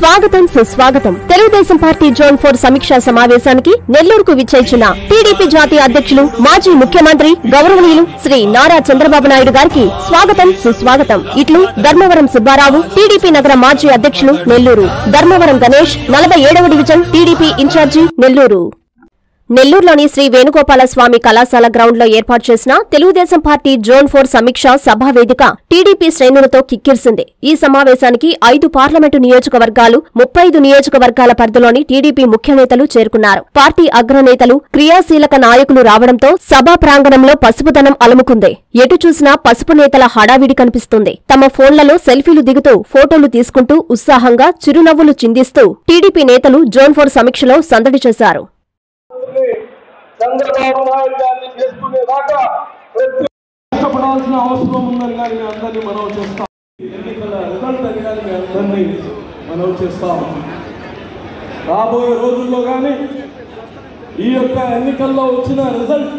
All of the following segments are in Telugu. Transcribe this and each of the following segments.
స్వాగతం సుస్వాగతం తెలుగుదేశం పార్టీ జోన్ ఫోర్ సమీక్షా సమావేశానికి నెల్లూరుకు విచ్చేసిన టీడీపీ జాతీయ అధ్యక్షులు మాజీ ముఖ్యమంత్రి గౌరవనీయులు శ్రీ నారా చంద్రబాబు నాయుడు గారికి స్వాగతం సుస్వాగతం ఇట్లు ధర్మవరం సుబ్బారావు టీడీపీ నగర మాజీ అధ్యక్షులు నెల్లూరు ధర్మవరం గణేష్ నలభై ఏడవ డివిజన్ టీడీపీ ఇన్ఛార్జి నెల్లూరు నెల్లూరులోని శ్రీ వేణుగోపాల స్వామి కళాశాల గ్రౌండ్ లో ఏర్పాటు చేసిన తెలుగుదేశం పార్టీ జోన్ ఫోర్ సమీక్ష సభా వేదిక టీడీపీ శ్రేణులతో కిక్కిరిసింది ఈ సమావేశానికి ఐదు పార్లమెంటు నియోజకవర్గాలు ముప్పై ఐదు నియోజకవర్గాల పరిధిలోని టీడీపీ ముఖ్య నేతలు చేరుకున్నారు పార్టీ అగ్రనేతలు క్రియాశీలక నాయకులు రావడంతో సభా ప్రాంగణంలో పసుపుదనం అలుముకుంది ఎటు చూసినా పసుపు నేతల హడావిడి కనిపిస్తుంది తమ ఫోన్లలో సెల్ఫీలు దిగుతూ ఫోటోలు తీసుకుంటూ ఉత్సాహంగా చిరునవ్వులు చిందిస్తూ టీడీపీ నేతలు జోన్ ఫోర్ సమీక్షలో సందడి చేశారు చంద్రబాబు నాయుడు గారిని చేసుకునేదాకా ప్రతి కష్టపడాల్సిన అవసరం ఉందని కానీ మీ అందరినీ మనం చేస్తాం ఎన్నికల రిజల్ట్ అని కానీ మీ అందరినీ మనం చేస్తాం రాబోయే రోజుల్లో కానీ ఈ యొక్క ఎన్నికల్లో వచ్చిన రిజల్ట్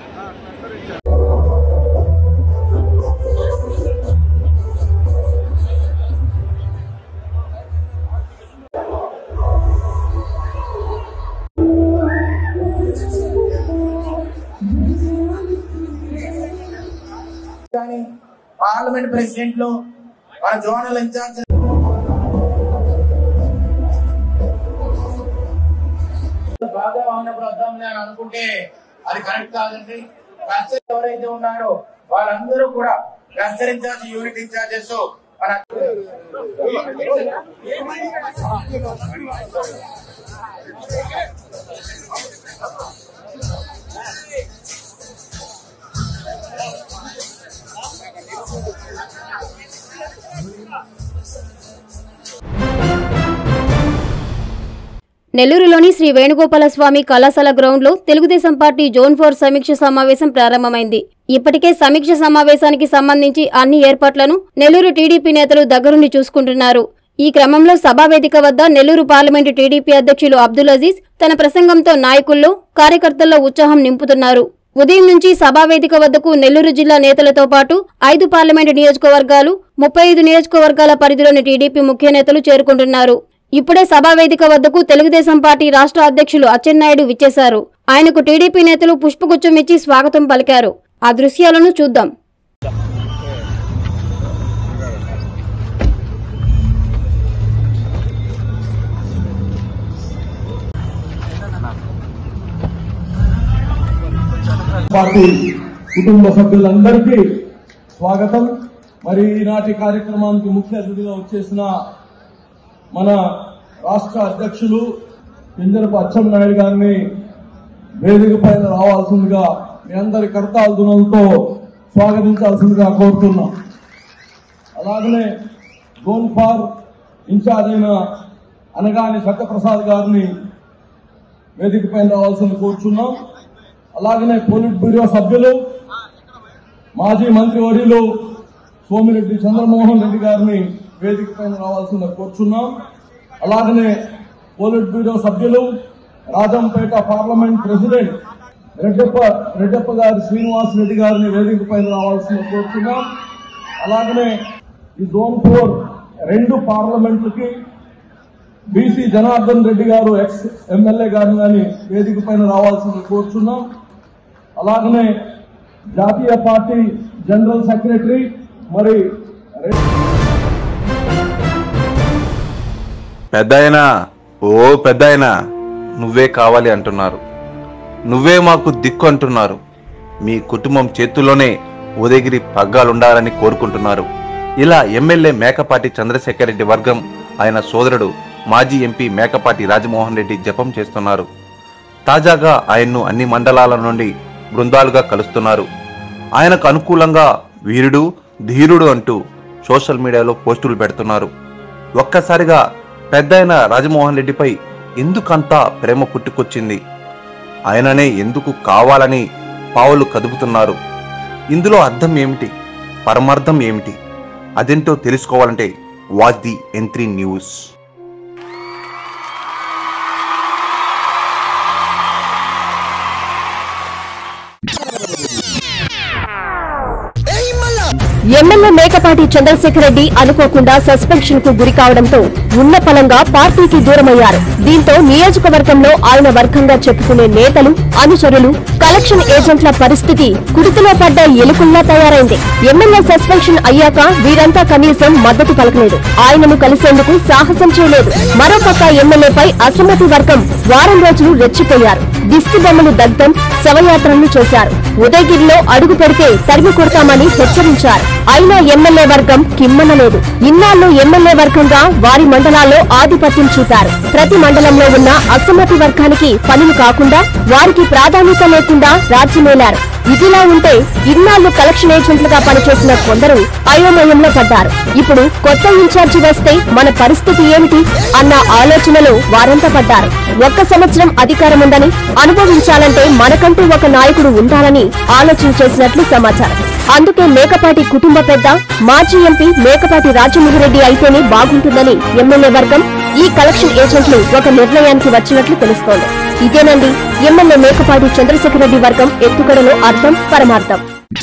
కానీ పార్లమెంట్ ప్రెసిడెంట్ లో మన జోనల్ ఇన్ఛార్జ్ బాగా ఉన్నప్పుడు వద్దాంలే అని అనుకుంటే అది కరెక్ట్ కాదండి క్లస్టర్ ఎవరైతే ఉన్నారో వాళ్ళందరూ కూడా క్లస్టర్ ఇన్ఛార్జ్ యూనిట్ ఇన్ఛార్జెస్ మన నెల్లూరులోని శ్రీ వేణుగోపాల స్వామి కళాశాల గ్రౌండ్లో తెలుగుదేశం పార్టీ జోన్ ఫోర్ సమీక్ష సమావేశం ప్రారంభమైంది ఇప్పటికే సమీక్ష సమావేశానికి సంబంధించి అన్ని ఏర్పాట్లను నెల్లూరు టీడీపీ నేతలు దగ్గరుండి చూసుకుంటున్నారు ఈ క్రమంలో సభావేదిక వద్ద నెల్లూరు పార్లమెంటు టీడీపీ అధ్యక్షులు అబ్దుల్ అజీజ్ తన ప్రసంగంతో నాయకుల్లో కార్యకర్తల్లో ఉత్సాహం నింపుతున్నారు ఉదయం నుంచి సభావేదిక వద్దకు నెల్లూరు జిల్లా నేతలతో పాటు ఐదు పార్లమెంటు నియోజకవర్గాలు ముప్పై ఐదు నియోజకవర్గాల పరిధిలోని టీడీపీ ముఖ్య నేతలు చేరుకుంటున్నారు ఇప్పుడే సభావేదిక వద్దకు తెలుగుదేశం పార్టీ రాష్ట్ర అధ్యక్షులు అచ్చెన్నాయుడు విచ్చేశారు ఆయనకు టీడీపీ నేతలు పుష్పగుచ్చం ఇచ్చి స్వాగతం పలికారు ఆ దృశ్యాలను చూద్దాం పార్టీ కుటుంబ సభ్యులందరికీ స్వాగతం మరి ఈనాటి కార్యక్రమానికి ముఖ్య అతిథిగా వచ్చేసిన మన రాష్ట్ర అధ్యక్షులు పింజరపు అచ్చెన్నాయుడు గారిని వేదిక పైన రావాల్సిందిగా మీ అందరి కర్తాల దునంతో స్వాగతించాల్సిందిగా కోరుతున్నాం అలాగనే గోన్ ఫార్ ఇన్ఛార్జ్ అయిన అనగాని సత్యప్రసాద్ గారిని వేదిక పైన రావాల్సింది కోరుచున్నాం అలాగనే పోలిట్ బ్యూరో సభ్యులు మాజీ మంత్రి వర్యులు సోమిరెడ్డి చంద్రమోహన్ రెడ్డి గారిని వేదిక పైన రావాల్సింది కోరుచున్నాం అలాగనే పోలిట్ బ్యూరో సభ్యులు రాజంపేట పార్లమెంట్ ప్రెసిడెంట్ రెడ్డప్ప రెడ్డప్ప గారి శ్రీనివాస్ రెడ్డి గారిని వేదిక పైన రావాల్సింది కోరుచున్నాం అలాగనే ఈ జోన్ ఫోర్ రెండు పార్లమెంట్లకి బీసీ జనార్దన్ రెడ్డి గారు ఎక్స్ ఎమ్మెల్యే గారిని కానీ వేదిక పైన రావాల్సింది కోరుచున్నాం అలాగనే జాతీయ పార్టీ జనరల్ సెక్రటరీ మరి రె- పెద్దాయనా ఓ పెద్దాయనా నువ్వే కావాలి అంటున్నారు నువ్వే మాకు దిక్కు అంటున్నారు మీ కుటుంబం చేతుల్లోనే ఉదయగిరి పగ్గాలుండాలని కోరుకుంటున్నారు ఇలా ఎమ్మెల్యే మేకపాటి చంద్రశేఖర్ రెడ్డి వర్గం ఆయన సోదరుడు మాజీ ఎంపీ మేకపాటి రాజమోహన్ రెడ్డి జపం చేస్తున్నారు తాజాగా ఆయన్ను అన్ని మండలాల నుండి బృందాలుగా కలుస్తున్నారు ఆయనకు అనుకూలంగా వీరుడు ధీరుడు అంటూ సోషల్ మీడియాలో పోస్టులు పెడుతున్నారు ఒక్కసారిగా పెద్దయిన రాజమోహన్ రెడ్డిపై ఎందుకంతా ప్రేమ పుట్టుకొచ్చింది ఆయననే ఎందుకు కావాలని పావులు కదుపుతున్నారు ఇందులో అర్థం ఏమిటి పరమార్థం ఏమిటి అదేంటో తెలుసుకోవాలంటే వాచ్ ది ఎంత్రీ న్యూస్ ఏయ్ మళ్ళా ఎమ్మెల్యే మేకపాటి చంద్రశేఖర్ రెడ్డి అనుకోకుండా సస్పెన్షన్ కు గురి కావడంతో ఉన్న పలంగా పార్టీకి దూరమయ్యారు దీంతో నియోజకవర్గంలో ఆయన వర్గంగా చెప్పుకునే నేతలు అనుచరులు కలెక్షన్ ఏజెంట్ల పరిస్థితి కుడితిలో పడ్డ ఎలుకల్లా తయారైంది ఎమ్మెల్యే సస్పెన్షన్ అయ్యాక వీరంతా కనీసం మద్దతు పలకలేదు ఆయనను కలిసేందుకు సాహసం చేయలేదు మరోపక్క ఎమ్మెల్యేపై అసమ్మతి వర్గం వారం రోజులు రెచ్చిపోయారు దిష్టి బొమ్మలు దగ్ధం శవయాత్రలు చేశారు ఉదయగిరిలో అడుగు పెడితే తరిమి కొడతామని హెచ్చరించారు అయినా ఎమ్మెల్యే వర్గం కిమ్మనలేదు ఇన్నాళ్లు ఎమ్మెల్యే వర్గంగా వారి మండలాల్లో ఆధిపత్యం చూపారు ప్రతి మండలంలో ఉన్న అసమ్మతి వర్గానికి పనులు కాకుండా వారికి ప్రాధాన్యత లేకుండా రాజ్యమేలారు ఇదిలా ఉంటే ఇన్నాళ్లు కలెక్షన్ ఏజెంట్లుగా పనిచేసిన కొందరు అయోమయంలో పడ్డారు ఇప్పుడు కొత్త ఇన్ఛార్జి వస్తే మన పరిస్థితి ఏమిటి అన్న ఆలోచనలో వారంతా పడ్డారు ఒక్క సంవత్సరం అధికారం ఉందని అనుభవించాలంటే మనకంటూ ఒక నాయకుడు ఉండాలని ఆలోచన చేసినట్లు సమాచారం అందుకే మేకపాటి కుటుంబ పెద్ద మాజీ ఎంపీ మేకపాటి రాజమోహన్రెడ్డి అయితేనే బాగుంటుందని ఎమ్మెల్యే వర్గం ఈ కలెక్షన్ ఏజెంట్లు ఒక నిర్ణయానికి వచ్చినట్లు తెలుస్తోంది ఇదేనండి ఎమ్మెల్యే మేకపాటి చంద్రశేఖర్ రెడ్డి వర్గం ఎత్తుగడలో అర్థం పరమార్థం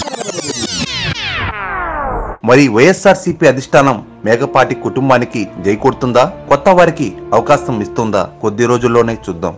మరి వైఎస్ఆర్సీపీ అధిష్టానం మేకపాటి కుటుంబానికి జై కొడుతుందా కొత్త వారికి అవకాశం ఇస్తుందా కొద్ది రోజుల్లోనే చూద్దాం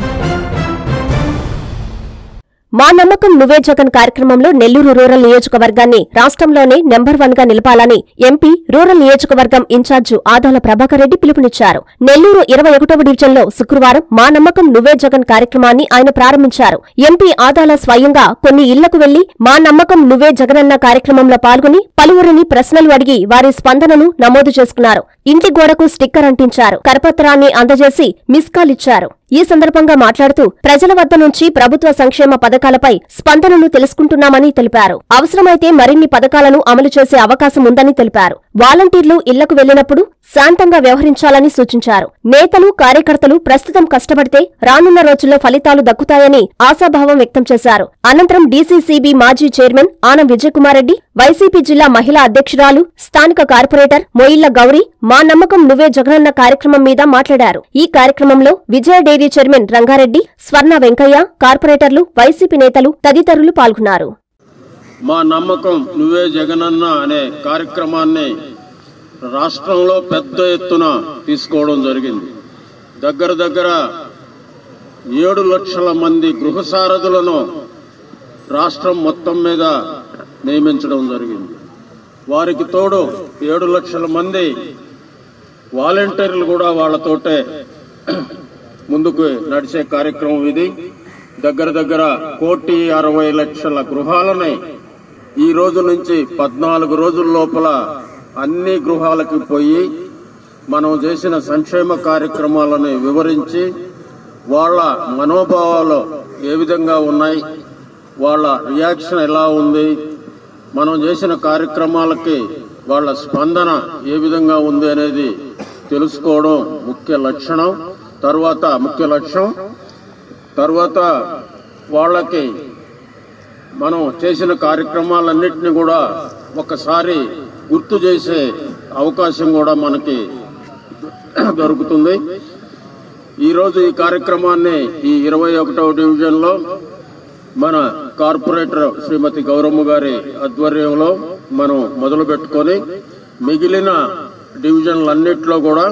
మా నమ్మకం నువ్వే జగన్ కార్యక్రమంలో నెల్లూరు రూరల్ నియోజకవర్గాన్ని రాష్ట్రంలోనే నెంబర్ వన్ గా నిలపాలని ఎంపీ రూరల్ నియోజకవర్గం ఇన్ఛార్జు ఆదాల ప్రభాకర్ రెడ్డి పిలుపునిచ్చారు నెల్లూరు ఇరవై ఒకటవ డివిజన్లో శుక్రవారం మా నమ్మకం నువ్వే జగన్ కార్యక్రమాన్ని ఆయన ప్రారంభించారు ఎంపీ ఆదాల స్వయంగా కొన్ని ఇళ్లకు వెళ్లి మా నమ్మకం నువ్వే జగనన్న కార్యక్రమంలో పాల్గొని పలువురిని ప్రశ్నలు అడిగి వారి స్పందనను నమోదు చేసుకున్నారు ఇంటి గోడకు స్టిక్కర్ అంటించారు కరపత్రాన్ని అందజేసి మిస్ కాల్ ఇచ్చారు ఈ సందర్భంగా మాట్లాడుతూ ప్రజల వద్ద నుంచి ప్రభుత్వ సంక్షేమ పథకాలపై స్పందనను తెలుసుకుంటున్నామని తెలిపారు అవసరమైతే మరిన్ని పథకాలను అమలు చేసే అవకాశం ఉందని తెలిపారు వాలంటీర్లు ఇళ్లకు వెళ్లినప్పుడు శాంతంగా వ్యవహరించాలని సూచించారు నేతలు కార్యకర్తలు ప్రస్తుతం కష్టపడితే రానున్న రోజుల్లో ఫలితాలు దక్కుతాయని ఆశాభావం వ్యక్తం చేశారు అనంతరం డీసీసీబీ మాజీ చైర్మన్ ఆనం విజయకుమారెడ్డి వైసీపీ జిల్లా మహిళా అధ్యక్షురాలు స్థానిక కార్పొరేటర్ మొయిళ్ల గౌరీ మా నమ్మకం నువ్వే జగనన్న కార్యక్రమం మీద మాట్లాడారు ఈ కార్యక్రమంలో విజయ డైరీ చైర్మన్ రంగారెడ్డి స్వర్ణ వెంకయ్య కార్పొరేటర్లు వైసీపీ నేతలు తదితరులు పాల్గొన్నారు మా నమ్మకం నువ్వే జగనన్న అనే కార్యక్రమాన్ని రాష్ట్రంలో పెద్ద ఎత్తున తీసుకోవడం జరిగింది దగ్గర దగ్గర ఏడు లక్షల మంది గృహ సారథులను రాష్ట్రం మొత్తం మీద నియమించడం జరిగింది వారికి తోడు ఏడు లక్షల మంది వాలంటీర్లు కూడా వాళ్ళతోటే ముందుకు నడిచే కార్యక్రమం ఇది దగ్గర దగ్గర కోటి అరవై లక్షల గృహాలని ఈ రోజు నుంచి పద్నాలుగు రోజుల లోపల అన్ని గృహాలకి పోయి మనం చేసిన సంక్షేమ కార్యక్రమాలను వివరించి వాళ్ళ మనోభావాలు ఏ విధంగా ఉన్నాయి వాళ్ళ రియాక్షన్ ఎలా ఉంది మనం చేసిన కార్యక్రమాలకి వాళ్ళ స్పందన ఏ విధంగా ఉంది అనేది తెలుసుకోవడం ముఖ్య లక్షణం తర్వాత ముఖ్య లక్ష్యం తర్వాత వాళ్ళకి మనం చేసిన కార్యక్రమాలన్నింటినీ కూడా ఒకసారి గుర్తు చేసే అవకాశం కూడా మనకి దొరుకుతుంది ఈరోజు ఈ కార్యక్రమాన్ని ఈ ఇరవై ఒకటవ డివిజన్లో మన కార్పొరేటర్ శ్రీమతి గౌరమ్మ గారి ఆధ్వర్యంలో మనం మొదలు పెట్టుకొని మిగిలిన డివిజన్లన్నిట్లో కూడా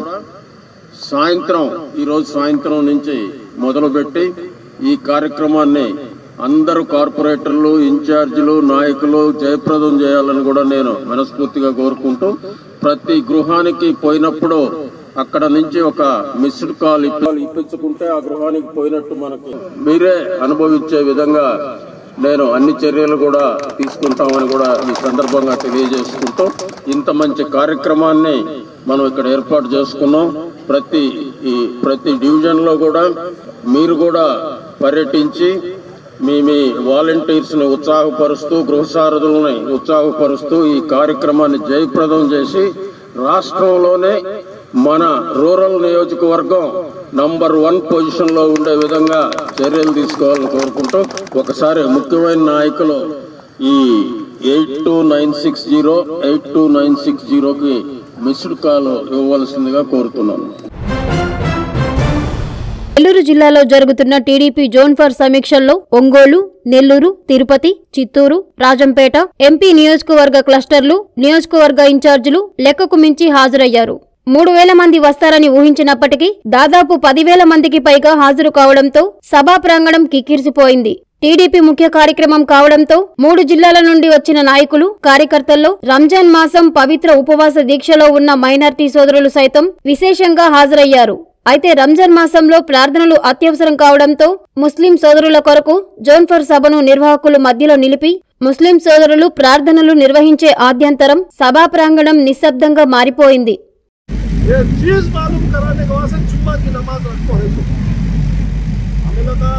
సాయంత్రం ఈరోజు సాయంత్రం నుంచి మొదలుపెట్టి ఈ కార్యక్రమాన్ని అందరూ కార్పొరేటర్లు ఇన్ఛార్జీలు నాయకులు జయప్రదం చేయాలని కూడా నేను మనస్ఫూర్తిగా కోరుకుంటూ ప్రతి గృహానికి పోయినప్పుడు అక్కడ నుంచి ఒక మిస్డ్ కాల్ ఇప్ప- ఇప్పించుకుంటే ఆ గృహానికి పోయినట్టు మనకి మీరే అనుభవించే విధంగా నేను అన్ని చర్యలు కూడా తీసుకుంటామని కూడా ఈ సందర్భంగా తెలియజేసుకుంటూ ఇంత మంచి కార్యక్రమాన్ని మనం ఇక్కడ ఏర్పాటు చేసుకున్నాం ప్రతి ఈ ప్రతి డివిజన్ లో కూడా మీరు కూడా పర్యటించి మీ మీ వాలంటీర్స్ ని ఉత్సాహపరుస్తూ గృహసారథులని ఉత్సాహపరుస్తూ ఈ కార్యక్రమాన్ని జయప్రదం చేసి రాష్ట్రంలోనే మన రూరల్ నియోజకవర్గం నంబర్ వన్ పొజిషన్ లో ఉండే విధంగా చర్యలు తీసుకోవాలని కోరుకుంటూ ఒకసారి ముఖ్యమైన నాయకులు ఈ eight two nine six zero eight two nine six జీరోకి మిస్డ్ కాల్ ఇవ్వవలసిందిగా కోరుతున్నాను నెల్లూరు జిల్లాలో జరుగుతున్న టీడీపీ జోన్ ఫర్ సమీక్షల్లో ఒంగోలు నెల్లూరు తిరుపతి చిత్తూరు రాజంపేట ఎంపీ నియోజకవర్గ క్లస్టర్లు నియోజకవర్గ ఇన్ఛార్జీలు లెక్కకు మించి హాజరయ్యారు మూడు వేల మంది వస్తారని ఊహించినప్పటికీ దాదాపు పదివేల మందికి పైగా హాజరు కావడంతో సభా ప్రాంగణం కిక్కిరిసిపోయింది టీడీపీ ముఖ్య కార్యక్రమం కావడంతో మూడు జిల్లాల నుండి వచ్చిన నాయకులు కార్యకర్తల్లో రంజాన్ మాసం పవిత్ర ఉపవాస దీక్షలో ఉన్న మైనార్టీ సోదరులు సైతం విశేషంగా హాజరయ్యారు అయితే రంజాన్ మాసంలో ప్రార్థనలు అత్యవసరం కావడంతో ముస్లిం సోదరుల కొరకు జోన్ఫర్ సభను నిర్వాహకులు మధ్యలో నిలిపి ముస్లిం సోదరులు ప్రార్థనలు నిర్వహించే ఆద్యంతరం సభా ప్రాంగణం నిశ్శబ్దంగా మారిపోయింది ये चीज मालूम कराने के वास्ते जुम्मा की नमाज रखो है तो हमें लगा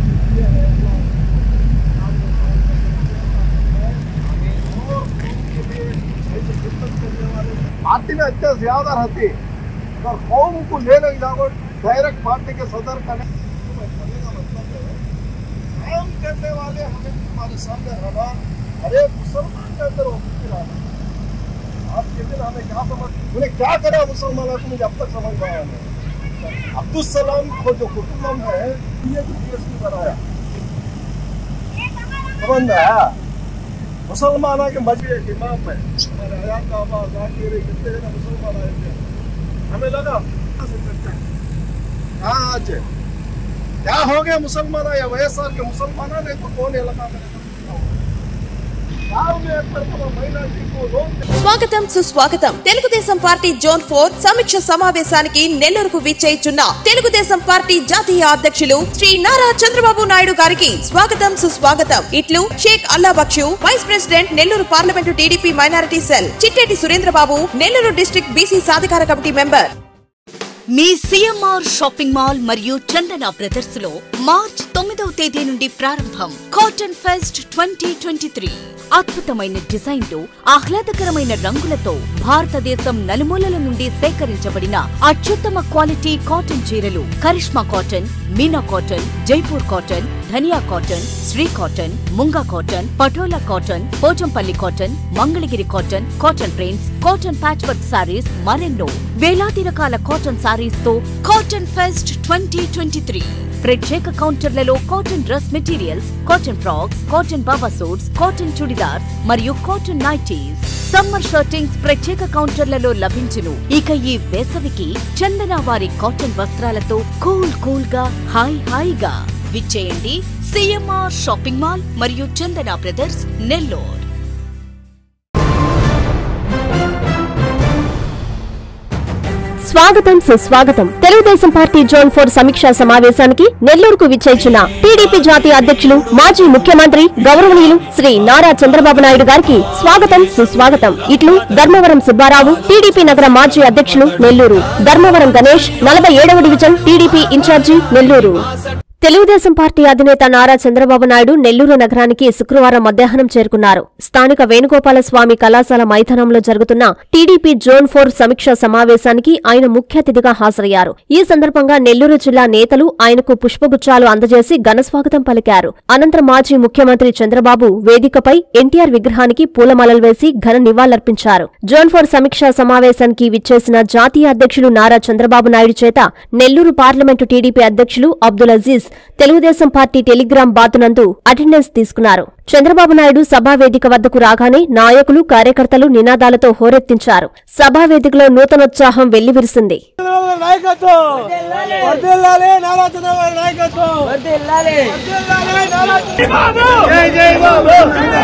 पार्टी में इतने ज्यादा रहती अगर कौम को ले नहीं जाओ डायरेक्ट पार्टी के सदर का काम करने वाले हमें तुम्हारे सामने रहा अरे मुसलमान के अंदर वो फिक्र आना आज के दिन हमें क्या समझ उन्हें क्या करा मुसलमानों को मुझे अब तक समझ में आया नहीं अब्दुल सलाम को जो कुटुंबम है ये भी डीएसपी बनाया समझ में आया मुसलमान के मजबे के इमाम है हमारे आयात का आवाज आके रे कितने जने मुसलमान आए थे हमें लगा कहाँ से चर्चा है? कहाँ आज है क्या हो गया मुसलमान या वैसा के मुसलमान ने तो कौन है लगा गाँव में एक तरफ महिला जी को रोक స్వాగతం సుస్వాగతం తెలుగుదేశం పార్టీ జోన్ ఫోర్ సమీక్ష సమావేశానికి నెల్లూరుకు విచ్చేయిచున్న తెలుగుదేశం పార్టీ జాతీయ అధ్యక్షులు శ్రీ నారా చంద్రబాబు నాయుడు గారికి స్వాగతం సుస్వాగతం ఇట్లు Sheikh Allah Baksh vice president Nellore parliament TDP minority cell Chitteti Surendrababu Nellore district BC సాధికార కమిటీ మెంబర్ మీ సిఎంఆర్ షాపింగ్ మాల్ మరియు చందన బ్రదర్స్ లో మార్చ్ తొమ్మిదవ తేదీ నుండి ప్రారంభం cotton fest twenty twenty three అద్భుతమైన డిజైన్లు ఆహ్లాదకరమైన రంగులతో భారతదేశం నలుమూలల నుండి సేకరించబడిన అత్యుత్తమ క్వాలిటీ కాటన్ చీరలు Karishma cotton Meena cotton Jaipur cotton Dhaniya cotton Shri cotton Munga cotton Patola cotton Pochampally cotton Mangalagiri cotton cotton prints cotton patch work sarees మరెన్నో వేలాది రకాల కాటన్ సారీస్ తో cotton fest twenty twenty three ప్రత్యేక కౌంటర్లలో cotton dress materials cotton frocks cotton Baba suits cotton churidars మరియు కాటన్ నైటీస్ సమ్మర్ షర్టింగ్స్ ప్రత్యేక కౌంటర్లలో లభించును ఇక ఈ వేసవికి చందన వారి కాటన్ వస్త్రాలతో కూల్ కూల్ గా హాయ్ హాయిగా విచ్చేయండి సిఎంఆర్ షాపింగ్ మాల్ మరియు చందన బ్రదర్స్ నెల్లూరు స్వాగతం సుస్వాగతం తెలుగుదేశం పార్టీ జోన్ ఫోర్ సమీక్షా సమావేశానికి నెల్లూరుకు విచ్చేసిన టీడీపీ జాతీయ అధ్యక్షులు మాజీ ముఖ్యమంత్రి గౌరవనీయులు శ్రీ నారా చంద్రబాబు నాయుడు గారికి స్వాగతం సుస్వాగతం ఇట్లు ధర్మవరం సుబ్బారావు టీడీపీ నగర మాజీ అధ్యక్షులు నెల్లూరు ధర్మవరం గణేష్ నలభై ఏడవ division TDP incharge Nellore Telugu Desam party అధినేత నారా చంద్రబాబు నాయుడు నెల్లూరు నగరానికి శుక్రవారం మధ్యాహ్నం చేరుకున్నారు స్థానిక వేణుగోపాల స్వామి కళాశాల మైదానంలో జరుగుతున్న టీడీపీ జోన్ ఫోర్ సమీక్షా సమావేశానికి ఆయన ముఖ్య అతిథిగా హాజరయ్యారు ఈ సందర్భంగా నెల్లూరు జిల్లా నేతలు ఆయనకు పుష్పగుచ్చాలు అందజేసి ఘనస్వాగతం పలికారు అనంతరం మాజీ ముఖ్యమంత్రి చంద్రబాబు వేదికపై ఎన్టీఆర్ విగ్రహానికి పూలమాలలు వేసి ఘన నివాళులర్పించారు జోన్ ఫోర్ సమీక్షా సమావేశానికి విచ్చేసిన జాతీయ అధ్యక్షులు నారా చంద్రబాబు నాయుడు చేత నెల్లూరు పార్లమెంటు టీడీపీ అధ్యక్షులు అబ్దుల్ అజీజ్ తెలుగుదేశం పార్టీ టెలిగ్రామ్ బాతునందు అటెండెన్స్ తీసుకున్నారు చంద్రబాబు నాయుడు సభా వేదిక వద్దకు రాగానే నాయకులు కార్యకర్తలు నినాదాలతో హోరెత్తించారు సభా వేదికలో నూతనోత్సాహం వెల్లివిరిసింది నాయకత్వం వర్ధిల్లాలి నారా చంద్రబాబు నాయకత్వం వర్ధిల్లాలి నారా చంద్రబాబు జై జై బాబు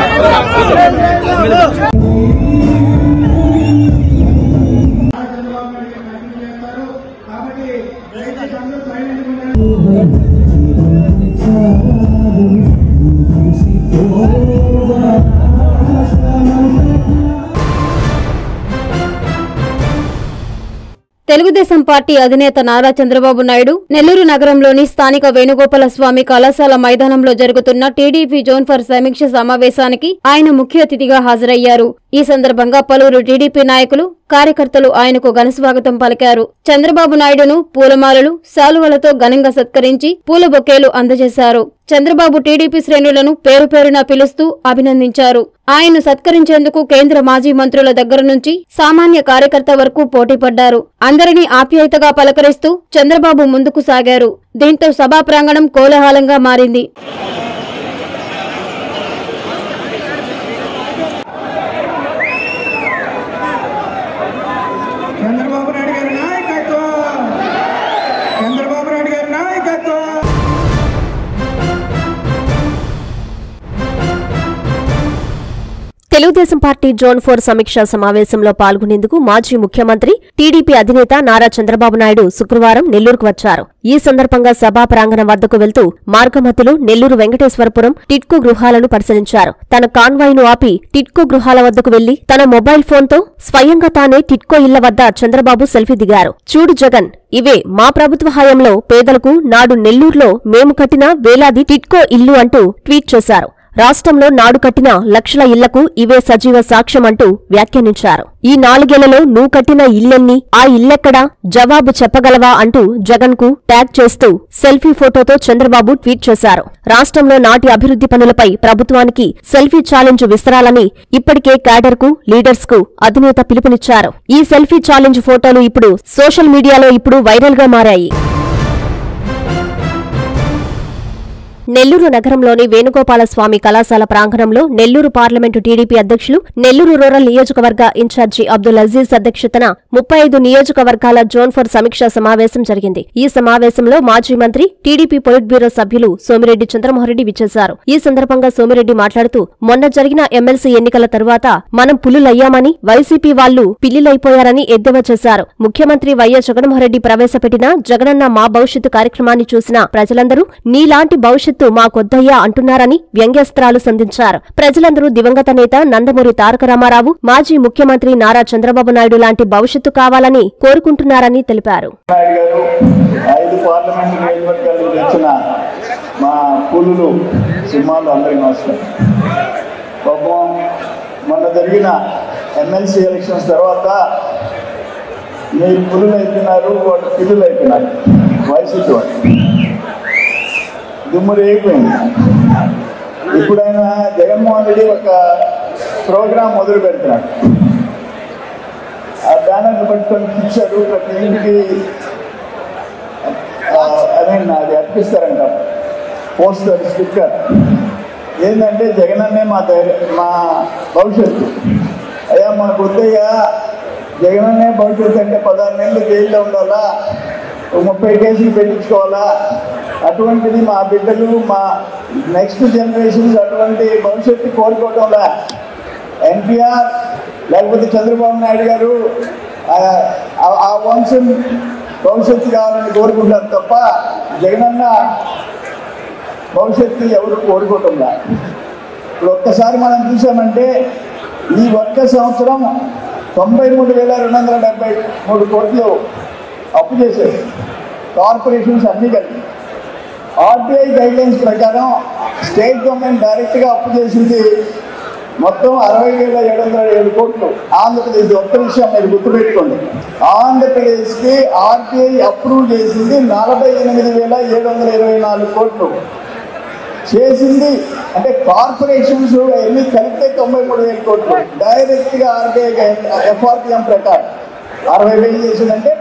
తెలుగుదేశం పార్టీ అధినేత నారా చంద్రబాబు నాయుడు నెల్లూరు నగరంలోని స్థానిక వేణుగోపాల స్వామి కళాశాల మైదానంలో జరుగుతున్న టీడీపీ జోన్ ఫర్ సమీక్ష సమావేశానికి ఆయన ముఖ్య అతిథిగా హాజరయ్యారు ఈ సందర్భంగా పలువురు టీడీపీ నాయకులు కార్యకర్తలు ఆయనకు ఘనస్వాగతం పలికారు చంద్రబాబు నాయుడును పూలమాలలు శాలువలతో ఘనంగా సత్కరించి పూల బొకేలు అందజేశారు చంద్రబాబు టీడీపీ శ్రేణులను పేరు పేరున పిలుస్తూ అభినందించారు ఆయన్ను సత్కరించేందుకు కేంద్ర మాజీ మంత్రుల దగ్గర నుంచి సామాన్య కార్యకర్త వరకు పోటీపడ్డారు అందరినీ ఆప్యాయతగా పలకరిస్తూ చంద్రబాబు ముందుకు సాగారు దీంతో సభా ప్రాంగణం కోలాహలంగా మారింది చంద్రబాబు నాయుడు గారి నాయకత్వం చంద్రబాబు నాయుడు గారి నాయకత్వం తెలుగుదేశం పార్టీ జోన్ ఫోర్ సమీక్షా సమావేశంలో పాల్గొనేందుకు మాజీ ముఖ్యమంత్రి టీడీపీ అధినేత నారా చంద్రబాబు నాయుడు శుక్రవారం నెల్లూరుకు వచ్చారు ఈ సందర్భంగా సభా ప్రాంగణం వద్దకు వెళ్తూ మార్గమధ్యలో నెల్లూరు వెంకటేశ్వరపురం టిట్కో గృహాలను పరిశీలించారు తన కాన్వాయ్ను ఆపి టిట్కో గృహాల వద్దకు వెళ్లి తన మొబైల్ ఫోన్తో స్వయంగా తానే టిట్కో ఇళ్ల వద్ద చంద్రబాబు సెల్ఫీ దిగారు చూడు జగన్ ఇవే మా ప్రభుత్వ హయాంలో పేదలకు నాడు నెల్లూరులో మేము కట్టిన వేలాది టిట్కో ఇల్లు అంటూ ట్వీట్ చేశారు రాష్ట్రంలో నాడు కట్టిన లక్షల ఇళ్లకు ఇవే సజీవ సాక్ష్యం అంటూ వ్యాఖ్యానించారు ఈ నాలుగేళ్లలో నువ్వు కట్టిన ఇల్లెన్ని ఆ ఇల్లెక్కడా జవాబు చెప్పగలవా అంటూ జగన్ కు ట్యాగ్ చేస్తూ సెల్ఫీ ఫోటోతో చంద్రబాబు ట్వీట్ చేశారు రాష్ట్రంలో నాటి అభివృద్ధి పనులపై ప్రభుత్వానికి సెల్ఫీ ఛాలెంజ్ విస్తరాలని ఇప్పటికే క్యాడర్ కు లీడర్స్ కు అధినేత పిలుపునిచ్చారు ఈ సెల్ఫీ ఛాలెంజ్ ఫోటోలు ఇప్పుడు సోషల్ మీడియాలో ఇప్పుడు వైరల్ గా మారాయి నెల్లూరు నగరంలోని వేణుగోపాలస్వామి కళాశాల ప్రాంగణంలో నెల్లూరు పార్లమెంటు టీడీపీ అధ్యక్షులు నెల్లూరు రూరల్ నియోజకవర్గ ఇన్ఛార్జి అబ్దుల్ అజీజ్ అధ్యక్షతన ముప్పై ఐదు నియోజకవర్గాల జోన్ ఫర్ సమీక్షా సమావేశం జరిగింది ఈ సమావేశంలో మాజీ మంత్రి టీడీపీ పొలిట్ బ్యూరో సభ్యులు సోమిరెడ్డి చంద్రమోహన్రెడ్డి విచ్చేశారు ఈ సందర్భంగా సోమిరెడ్డి మాట్లాడుతూ మొన్న జరిగిన ఎమ్మెల్సీ ఎన్నికల తరువాత మనం పులులయ్యామని వైసీపీ వాళ్లు పిల్లిలైపోయారని ఎద్దేవా చేశారు ముఖ్యమంత్రి వైఎస్ జగన్మోహన్రెడ్డి ప్రవేశపెట్టిన జగనన్న మా భవిష్యత్తు కార్యక్రమాన్ని చూసిన ప్రజలందరూ నీలాంటి భవిష్యత్తు మాకొద్దయ్యా అంటున్నారని వ్యంగ్యాస్త్రాలు సంధించారు ప్రజలందరూ దివంగత నేత నందమూరి తారక రామారావు మాజీ ముఖ్యమంత్రి నారా చంద్రబాబు నాయుడు లాంటి భవిష్యత్తు కావాలని కోరుకుంటున్నారని తెలిపారు నాయుడు గారు ఐదు పార్లమెంటు నియోజకవర్గాల నుంచి వచ్చిన మా పులులు సింహాలు అందరికీ నమస్కారం పాపం మొన్న జరిగిన ఎమ్మెల్సీ ఎలక్షన్స్ తర్వాత మీరు పులులు అయిపోయినారు వాళ్ళు పిల్లులు అయిపోయినారు వైసీపీ వాళ్ళు దుమ్ము రేగిపోయింది ఇప్పుడు ఆయన జగన్మోహన్ రెడ్డి ఒక ప్రోగ్రాం మొదలు పెడుతున్నాడు ఆ బ్యానర్ పట్టుకొని ఇచ్చారు ప్రతి ఇంటికి అదే అది అర్పిస్తారంట పోస్టర్ స్టిక్కర్ ఏంటంటే జగనన్నే మా ధైర్యం మా భవిష్యత్తు అయ్యా మనకు వద్దయ్యా జగనన్నే భవిష్యత్తు అంటే పదహారు నెలలు జైల్లో ఉండాలా ఓ ముప్పై కేసులు పెట్టించుకోవాలా అటువంటిది మా బిడ్డలు మా నెక్స్ట్ జనరేషన్స్ అటువంటి భవిష్యత్తు కోరుకోవటంలా ఎన్టీఆర్ లేకపోతే చంద్రబాబు నాయుడు గారు ఆ- ఆ- ఆ వంశం భవిష్యత్తు కావాలని కోరుకుంటారు తప్ప జగనన్న భవిష్యత్తు ఎవరు కోరుకోవటంలా ఇప్పుడు ఒక్కసారి మనం చూసామంటే ఈ ఒక్క సంవత్సరం తొంభై మూడు వేల రెండు వందల డెబ్బై మూడు కోట్లు అప్పు చేశారు కార్పొరేషన్స్ అన్నీ కలిపి ఆర్బీఐ గైడ్లైన్స్ ప్రకారం స్టేట్ గవర్నమెంట్ డైరెక్ట్గా అప్పు చేసింది మొత్తం అరవై వేల ఏడు వందల ఏడు కోట్లు ఆంధ్రప్రదేశ్ ఒక్క విషయం మీరు గుర్తుపెట్టుకోండి ఆంధ్రప్రదేశ్కి ఆర్బీఐ అప్రూవ్ చేసింది నలభై ఎనిమిది వేల ఏడు వందల ఇరవై నాలుగు కోట్లు చేసింది అంటే కార్పొరేషన్స్ ఎన్ని కలిపితే తొంభై మూడు వేల కోట్లు డైరెక్ట్గా ఆర్బీఐ ఎఫ్ఆర్పిఎం ప్రకారం అరవై వేలు చేసిందంటే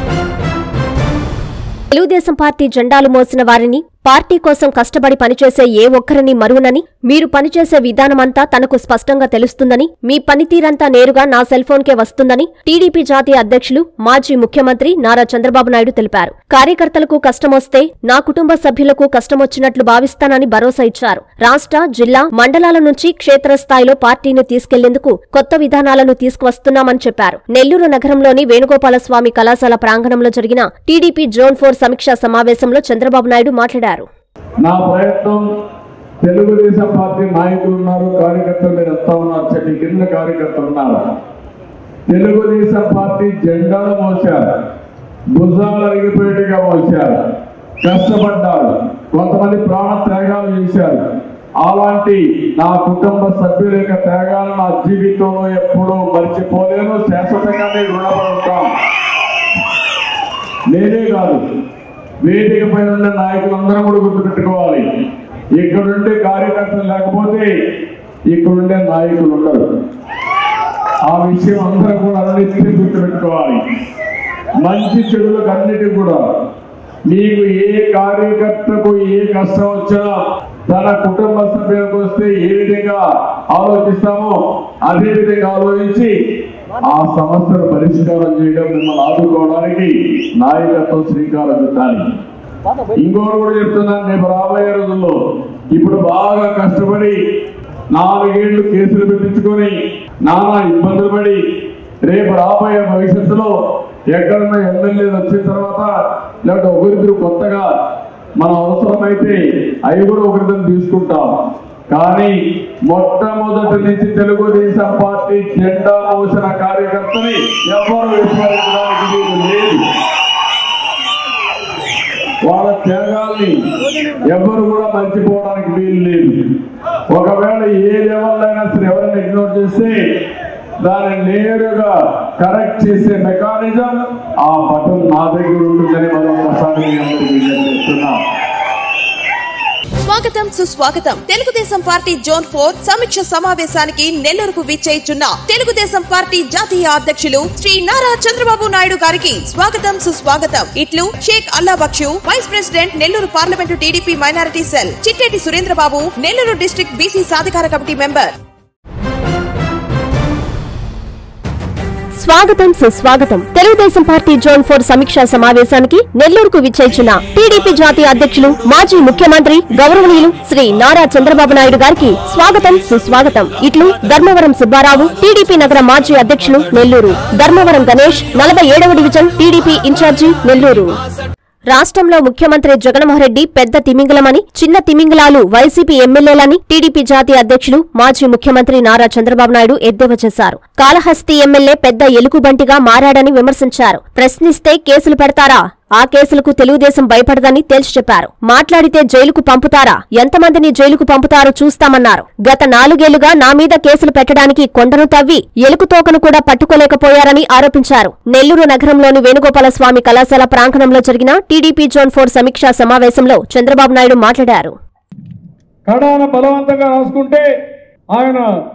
తెలుగుదేశం పార్టీ జెండాలు మోసిన వారిని పార్టీ కోసం కష్టపడి పనిచేసే ఏ ఒక్కరిని మరువనని మీరు పనిచేసే విధానమంతా తనకు స్పష్టంగా తెలుస్తుందని మీ పనితీరంతా నేరుగా నా సెల్ ఫోన్కే వస్తుందని టీడీపీ జాతీయ అధ్యక్షులు మాజీ ముఖ్యమంత్రి నారా చంద్రబాబు నాయుడు తెలిపారు కార్యకర్తలకు కష్టమొస్తే నా కుటుంబ సభ్యులకు కష్టమొచ్చినట్లు భావిస్తానని భరోసా ఇచ్చారు రాష్ట్ర జిల్లా మండలాల నుంచి క్షేత్రస్థాయిలో పార్టీని తీసుకెళ్లేందుకు కొత్త విధానాలను తీసుకువస్తున్నామని చెప్పారు నెల్లూరు నగరంలోని వేణుగోపాలస్వామి కళాశాల ప్రాంగణంలో జరిగిన టీడీపీ జోన్ ఫోర్ సమీక్షా సమావేశంలో చంద్రబాబు నాయుడు మాట్లాడారు నా ప్రయత్నం తెలుగుదేశం పార్టీ నాయకులు ఉన్నారు కార్యకర్తలు మీరు వస్తా ఉన్నారు చెట్టు కింద కార్యకర్తలు ఉన్నారు తెలుగుదేశం పార్టీ జెండాలు మోశారు భుజాలు అరిగిపోయేట్టుగా మోశారు కష్టపడ్డారు కొంతమంది ప్రాణ త్యాగాలు చేశారు అలాంటి నా కుటుంబ సభ్యుల యొక్క త్యాగాలు నా జీవితంలో ఎప్పుడూ మర్చిపోలేను శాశ్వతంగా నేను రుణపడి ఉంటాం నేనే కాదు వేదిక పైన ఉన్న నాయకులందరూ కూడా గుర్తుపెట్టుకోవాలి ఇక్కడుండే కార్యకర్తలు లేకపోతే ఇక్కడుండే నాయకులు ఉండరు ఆ విషయం అందరూ కూడా అన్నిటినీ గుర్తుపెట్టుకోవాలి మంచి చెడులకు అన్నిటి కూడా మీకు ఏ కార్యకర్తకు ఏ కష్టం వచ్చినా తన కుటుంబ సభ్యులకు వస్తే ఏ విధంగా ఆలోచిస్తామో అదే విధంగా ఆలోచించి ఆ సమస్యను పరిష్కారం చేయడం మిమ్మల్ని ఆదుకోవడానికి నాయకత్వం శ్రీకారం చుట్టాలి ఇంకోటి కూడా చెప్తున్నాను రేపు రాబోయే రోజుల్లో ఇప్పుడు బాగా కష్టపడి నాలుగేళ్లు కేసులు పెట్టించుకొని నానా ఇబ్బందులు పడి రేపు రాబోయే భవిష్యత్తులో ఎక్కడన్నా ఎమ్మెల్యేలు వచ్చిన తర్వాత లేకపోతే ఒకరిద్దరు కొత్తగా మన అవసరమైతే అవి కూడా ఒకరిద్దరు తీసుకుంటాం కానీ మొట్టమొదటి నుంచి తెలుగుదేశం పార్టీ జెండా మోసిన కార్యకర్తని ఎవరు విస్మరించడానికి వీలు లేదు వాళ్ళ త్యాగాల్ని ఎవరు కూడా మర్చిపోవడానికి వీలు లేదు ఒకవేళ ఏ లెవెల్ అయినా సరే ఎవరైనా ఇగ్నోర్ చేస్తే దాన్ని నేరుగా కరెక్ట్ చేసే మెకానిజం ఆ బటన్ నా దగ్గర ఉంటుందని మనం ఒకసారి మీ అందరికీ విజ్ఞప్తి చేస్తున్నాం స్వాగతం సుస్వాగతం తెలుగుదేశం పార్టీ జోన్ ఫోర్ సమీక్ష సమావేశానికి నెల్లూరుకు విచ్చేయిచున్న తెలుగుదేశం పార్టీ జాతీయ అధ్యక్షులు శ్రీ నారా చంద్రబాబు నాయుడు గారికి స్వాగతం సుస్వాగతం ఇట్లు Sheikh Allah Baksh vice president Nellore parliament TDP minority cell Chitteti Surendrababu Nellore district BC సాధికార కమిటీ మెంబర్ స్వాగతం సుస్వాగతం తెలుగుదేశం పార్టీ జోన్ ఫోర్ సమీక్షా సమావేశానికి నెల్లూరుకు విచ్చేసిన టీడీపీ జాతీయ అధ్యక్షులు మాజీ ముఖ్యమంత్రి గౌరవనీయులు శ్రీ నారా చంద్రబాబు నాయుడు గారికి స్వాగతం సుస్వాగతం ఇట్లు ధర్మవరం సుబ్బారావు టీడీపీ నగర మాజీ అధ్యక్షులు నెల్లూరు ధర్మవరం గణేష్ నలభై ఏడవ డివిజన్ టీడీపీ ఇన్ఛార్జి నెల్లూరు రాష్ట్రంలో ముఖ్యమంత్రి జగన్మోహన్ రెడ్డి పెద్ద తిమింగలమని చిన్న తిమింగలాలు వైసీపీ ఎమ్మెల్యేలని టీడీపీ జాతీయ అధ్యక్షులు మాజీ ముఖ్యమంత్రి నారా చంద్రబాబు నాయుడు ఎద్దేవా చేశారు కాళహస్తి ఎమ్మెల్యే పెద్ద ఎలుగుబంటిగా మారాడని విమర్శించారు ప్రశ్నిస్తే కేసులు పెడతారా ఆ కేసులకు తెలుగుదేశం భయపడదని తేల్చి చెప్పారు మాట్లాడితే జైలుకు పంపుతారా ఎంతమందిని జైలుకు పంపుతారో చూస్తామన్నారు గత నాలుగేళ్లుగా నా మీద కేసులు పెట్టడానికి కొండను తవ్వి ఎలుకు తోకను కూడా పట్టుకోలేకపోయారని ఆరోపించారు నెల్లూరు నగరంలోని వేణుగోపాల స్వామి కళాశాల ప్రాంగణంలో జరిగిన టీడీపీ జోన్ ఫోర్ సమీక్షా సమావేశంలో చంద్రబాబు నాయుడు మాట్లాడారు కడాన బలవంతంగా రాసుకుంటే ఆయన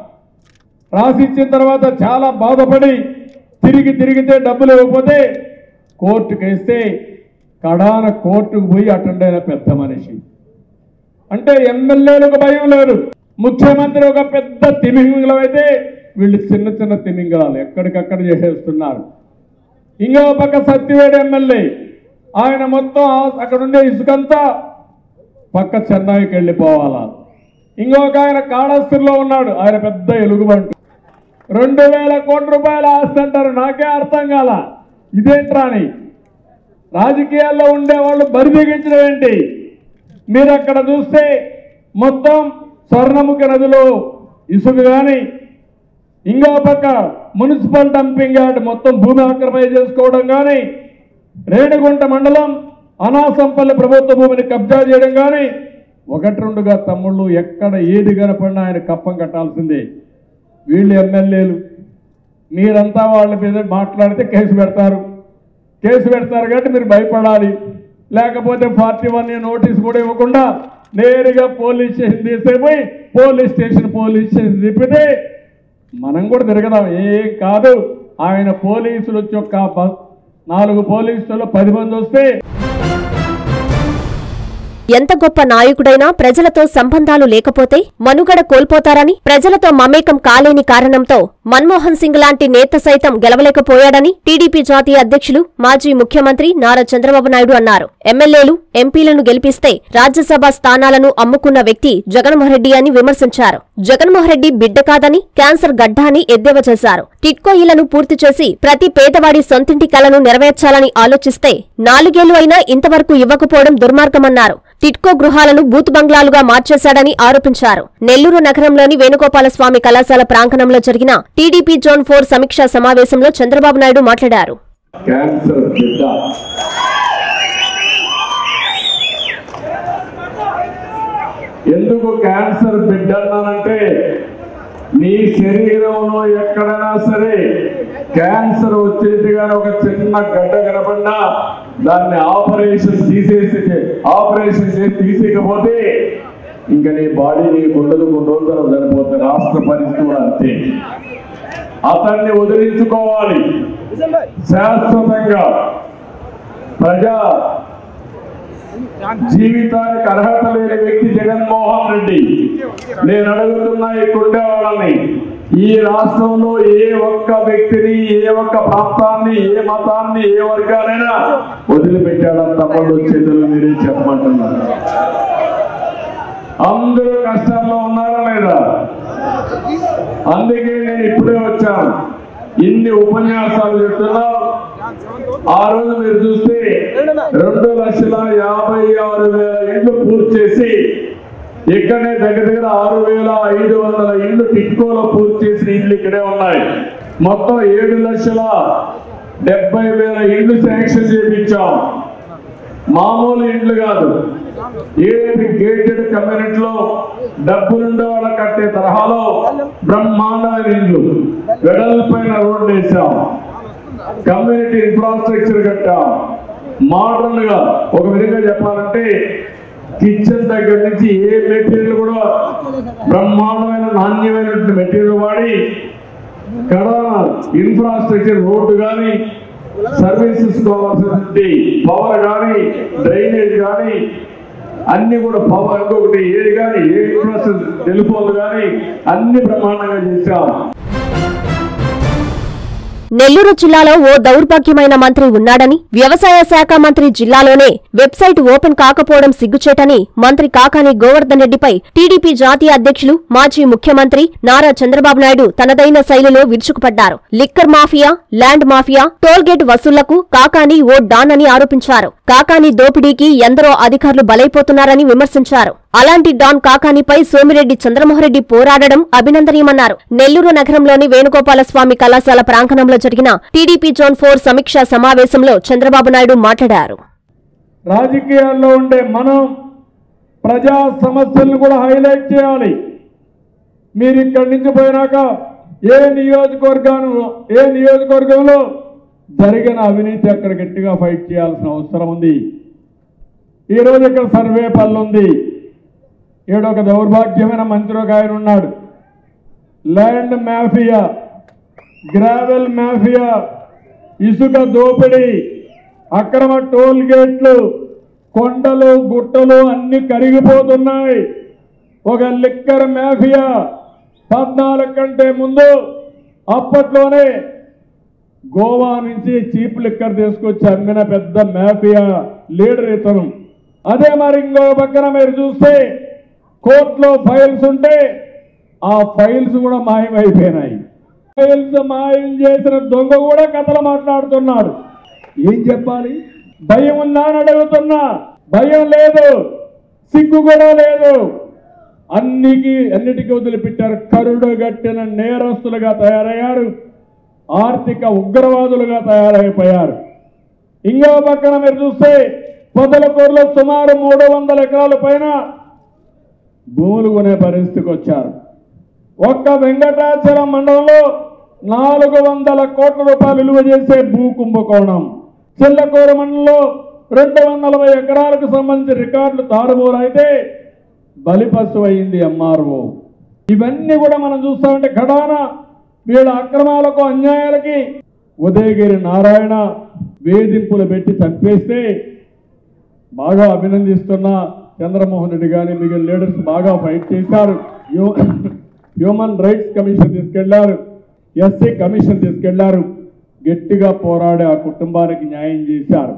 రాసిచ్చిన తర్వాత చాలా బాధపడి తిరిగి తిరిగితే డబ్బులు ఇవ్వకపోతే కోర్టుకు వేస్తే కడాన కోర్టుకు పోయి అటెండ్ అయిన పెద్ద మనిషి అంటే ఎమ్మెల్యేలకు భయం లేదు ముఖ్యమంత్రి ఒక పెద్ద తిమింగలం అయితే వీళ్ళు చిన్న చిన్న తిమింగలాలు ఎక్కడికక్కడ చేసేస్తున్నారు ఇంకో పక్క సత్యవేడు ఎమ్మెల్యే ఆయన మొత్తం ఆ- అక్కడ ఉండే ఇసుకంతా పక్క చెన్నైకి వెళ్ళిపోవాలా ఇంకొక ఆయన కాళహస్తిలో ఉన్నాడు ఆయన పెద్ద ఎలుగుబంటి రెండు వేల కోట్ల రూపాయల ఆస్తి అంటారు నాకే అర్థం కాల ఇదేంట్రా అని రాజకీయాల్లో ఉండేవాళ్ళు బరిదిగించడం ఏంటి మీరు అక్కడ చూస్తే మొత్తం స్వర్ణముఖి నదిలో ఇసుక కానీ ఇంకో పక్క మున్సిపల్ డంపింగ్ యార్డ్ మొత్తం భూమి ఆక్రమణ చేసుకోవడం కానీ రేణిగుంట మండలం అనాసంపల్లి ప్రభుత్వ భూమిని కబ్జా చేయడం కానీ ఒకటి రెండుగా తమ్ముళ్ళు ఎక్కడ ఏది కనపడినా ఆయన కప్పం కట్టాల్సిందే వీళ్ళు ఎమ్మెల్యేలు మీరంతా వాళ్ళ మీద మాట్లాడితే కేసు పెడతారు కేసు పెడతారు కాబట్టి మీరు భయపడాలి లేకపోతే పార్టీ వన్ నోటీస్ కూడా ఇవ్వకుండా నేరుగా పోలీస్ స్టేషన్ తీసేపోయి పోలీస్ స్టేషన్ పోలీస్ స్టేషన్ తిప్పితే మనం కూడా తిరగదాం ఏం కాదు ఆయన పోలీసులు వచ్చి ఒక బ- నాలుగు పోలీసులు పది మంది వస్తే ఎంత గొప్ప నాయకుడైనా ప్రజలతో సంబంధాలు లేకపోతే మనుగడ కోల్పోతారని ప్రజలతో మమేకం కాలేని కారణంతో మన్మోహన్ సింగ్ లాంటి నేత సైతం గెలవలేకపోయాడని టీడీపీ జాతీయ అధ్యక్షులు మాజీ ముఖ్యమంత్రి నారా చంద్రబాబు నాయుడు అన్నారు ఎమ్మెల్యేలు ఎంపీలను గెలిపిస్తే రాజ్యసభ స్థానాలను అమ్ముకున్న వ్యక్తి జగన్మోహన్ రెడ్డి అని విమర్శించారు జగన్మోహన్ రెడ్డి బిడ్డ కాదని క్యాన్సర్ గడ్డ అని ఎద్దేవా చేశారు టిట్కో ఇళ్లను పూర్తి చేసి ప్రతి పేదవాడి సొంతింటి కలను నెరవేర్చాలని ఆలోచిస్తే నాలుగేళ్లు అయినా ఇంతవరకు ఇవ్వకపోవడం దుర్మార్గమన్నారు టిట్కో గృహాలను బూత్ బంగ్లాలుగా మార్చేశాడని ఆరోపించారు నెల్లూరు నగరంలోని వేణుగోపాల స్వామి కళాశాల ప్రాంగణంలో జరిగిన టీడీపీ జోన్ ఫోర్ సమీక్షా సమావేశంలో చంద్రబాబు నాయుడు మాట్లాడారు క్యాన్సర్ బిడ్డ ఎందుకు క్యాన్సర్ బిడ్డ అన్నానంటే నీ శరీరంలో ఎక్కడైనా సరే క్యాన్సర్ వచ్చేది కానీ ఒక చిన్న గడ్డ కనపడినా దాన్ని ఆపరేషన్ తీసేసి ఆపరేషన్ చేసి తీసేయకపోతే ఇంకా నీ బాడీ నీకు ఉండదు కొన్ని రోజులు తర్వాత చనిపోతుంది రాష్ట్ర పరిస్థితి కూడా అంతే అతన్ని వదిలించుకోవాలి శాశ్వతంగా ప్రజా జీవితానికి అర్హత లేని వ్యక్తి జగన్మోహన్ రెడ్డి నేను అడుగుతున్నా ఇక్కడ వాళ్ళని ఈ రాష్ట్రంలో ఏ ఒక్క వ్యక్తిని ఏ ఒక్క ప్రాంతాన్ని ఏ మతాన్ని ఏ వర్గానైనా వదిలిపెట్టాడని తమ్ముళ్ళు చేతులు మీరే చెప్పమంటున్నారు అందరూ కష్టాల్లో ఉన్నారా లేదా అందుకే నేను ఇప్పుడే వచ్చాను ఇన్ని ఉపన్యాసాలు చెప్తున్నా ఆ రోజు మీరు చూస్తే రెండు లక్షల యాభై ఆరు వేల ఇండ్లు పూర్తి చేసి ఇక్కడనే దగ్గర దగ్గర ఆరు వేల ఐదు వందల ఇండ్లు టిట్కోలో పూర్తి చేసిన ఇండ్లు ఇక్కడే ఉన్నాయి మొత్తం ఏడు లక్షల డెబ్బై వేల ఇండ్లు శాంక్షన్ చేయించాం మామూలు ఇండ్లు కాదు ఏది గేటెడ్ కమ్యూనిటీలో డబ్బులుండే వాళ్ళ కట్టే తరహాలో బ్రహ్మాండమైన ఇండ్లు వెడల్పైన రోడ్లు వేసాం కమ్యూనిటీ ఇన్ఫ్రాస్ట్రక్చర్ కట్టాం మోడర్న్ గా ఒక విధంగా చెప్పాలంటే కిచెన్ దగ్గర నుంచి ఏ మెటీరియల్ కూడా బ్రహ్మాండమైన నాణ్యమైనటువంటి మెటీరియల్ వాడి కడ ఇన్ఫ్రాస్ట్రక్చర్ రోడ్డు కానీ సర్వీసెస్ కావాల్సినటువంటి పవర్ కానీ డ్రైనేజ్ కానీ అన్ని కూడా పవర్ ఇంకొకటి ఏది కానీ ఏ ఇన్ఫ్రాస్ట్రక్చర్ టెలిఫోన్ కానీ అన్ని బ్రహ్మాండంగా చేశాం నెల్లూరు జిల్లాలో ఓ దౌర్భాగ్యమైన మంత్రి ఉన్నాడని వ్యవసాయ శాఖ మంత్రి జిల్లాలోనే వెబ్సైట్ ఓపెన్ కాకపోవడం సిగ్గుచేటని మంత్రి కాకాని గోవర్ధన్ రెడ్డిపై టీడీపీ జాతీయ అధ్యక్షులు మాజీ ముఖ్యమంత్రి నారా చంద్రబాబు నాయుడు తనదైన శైలిలో విరుచుకుపడ్డారు liquor mafia land mafia toll gate వసూళ్లకు కాకాని ఓ డాన్ అని ఆరోపించారు కాకాని దోపిడీకి ఎందరో అధికారులు బలైపోతున్నారని విమర్శించారు అలాంటి డాన్ కాకానిపై సోమిరెడ్డి చంద్రమోహన్రెడ్డి పోరాడడం అభినందనీయమన్నారు నెల్లూరు నగరంలోని వేణుగోపాల స్వామి కళాశాల ప్రాంగణంలో జరిగిన టీడీపీ జోన్ ఫోర్ సమీక్షా సమావేశంలో చంద్రబాబు నాయుడు మాట్లాడారు రాజకీయాల్లో ఉండే మనం ప్రజా సమస్యలను కూడా హైలైట్ చేయాలి మీరు ఇక్కడి నుంచి పోయినాక ఏ నియోజకవర్గాను ఏ నియోజకవర్గంలో జరిగిన అవినీతి అక్కడ గట్టిగా ఫైట్ చేయాల్సిన అవసరం ఉంది ఈరోజు ఇక్కడ సర్వే పనులు ఉంది ఈడ ఒక దౌర్భాగ్యమైన మంత్రి ఒక ఆయన ఉన్నాడు ల్యాండ్ మాఫియా గ్రావెల్ మాఫియా ఇసుక దోపిడీ అక్రమ టోల్ గేట్లు కొండలు గుట్టలు అన్ని కరిగిపోతున్నాయి ఒక లిక్కర్ మాఫియా పద్నాలుగు కంటే ముందు అప్పట్లోనే గోవా నుంచి చీప్ లిక్కర్ తీసుకొచ్చి అమ్మిన పెద్ద మాఫియా లీడర్ ఇతను అదే మరి ఇంకో పక్కన మీరు చూస్తే కోర్టులో ఫైల్స్ ఉంటే ఆ ఫైల్స్ కూడా మాయమైపోయినాయి ఫైల్స్ మాయం చేసిన దొంగ కూడా కథలు మాట్లాడుతున్నాడు ఏం చెప్పాలి భయం ఉందా అని అడుగుతున్నా భయం లేదు సిగ్గు కూడా లేదు అన్నికి అన్నిటికీ వదిలిపెట్టారు కరుడు గట్టిన నేరస్తులుగా తయారయ్యారు ఆర్థిక ఉగ్రవాదులుగా తయారైపోయారు ఇంకో పక్కన మీరు చూస్తే పొదలకూరులో సుమారు మూడు వందల ఎకరాల పైన భూములు కొనే పరిస్థితికి వచ్చారు ఒక్క వెంకటాచలం మండలంలో నాలుగు వందల కోట్ల రూపాయలు విలువ చేసే భూ కుంభకోణం చిల్లకూర మండలంలో రెండు వందల నలభై ఎకరాలకు సంబంధించిన రికార్డులు తారుమూరు అయితే బలిపశు అయింది ఎంఆర్ఓ ఇవన్నీ కూడా మనం చూస్తామంటే ఘడాన వీళ్ళ అక్రమాలకు అన్యాయాలకి ఉదయగిరి నారాయణ వేధింపులు పెట్టి చంపేస్తే బాగా అభినందిస్తున్న చంద్రమోహన్ రెడ్డి కానీ మిగిలిన లీడర్స్ బాగా ఫైట్ చేశారు హ్యూ- హ్యూమన్ రైట్స్ కమిషన్ తీసుకెళ్లారు ఎస్సీ కమిషన్ తీసుకెళ్లారు గట్టిగా పోరాడి ఆ కుటుంబానికి న్యాయం చేశారు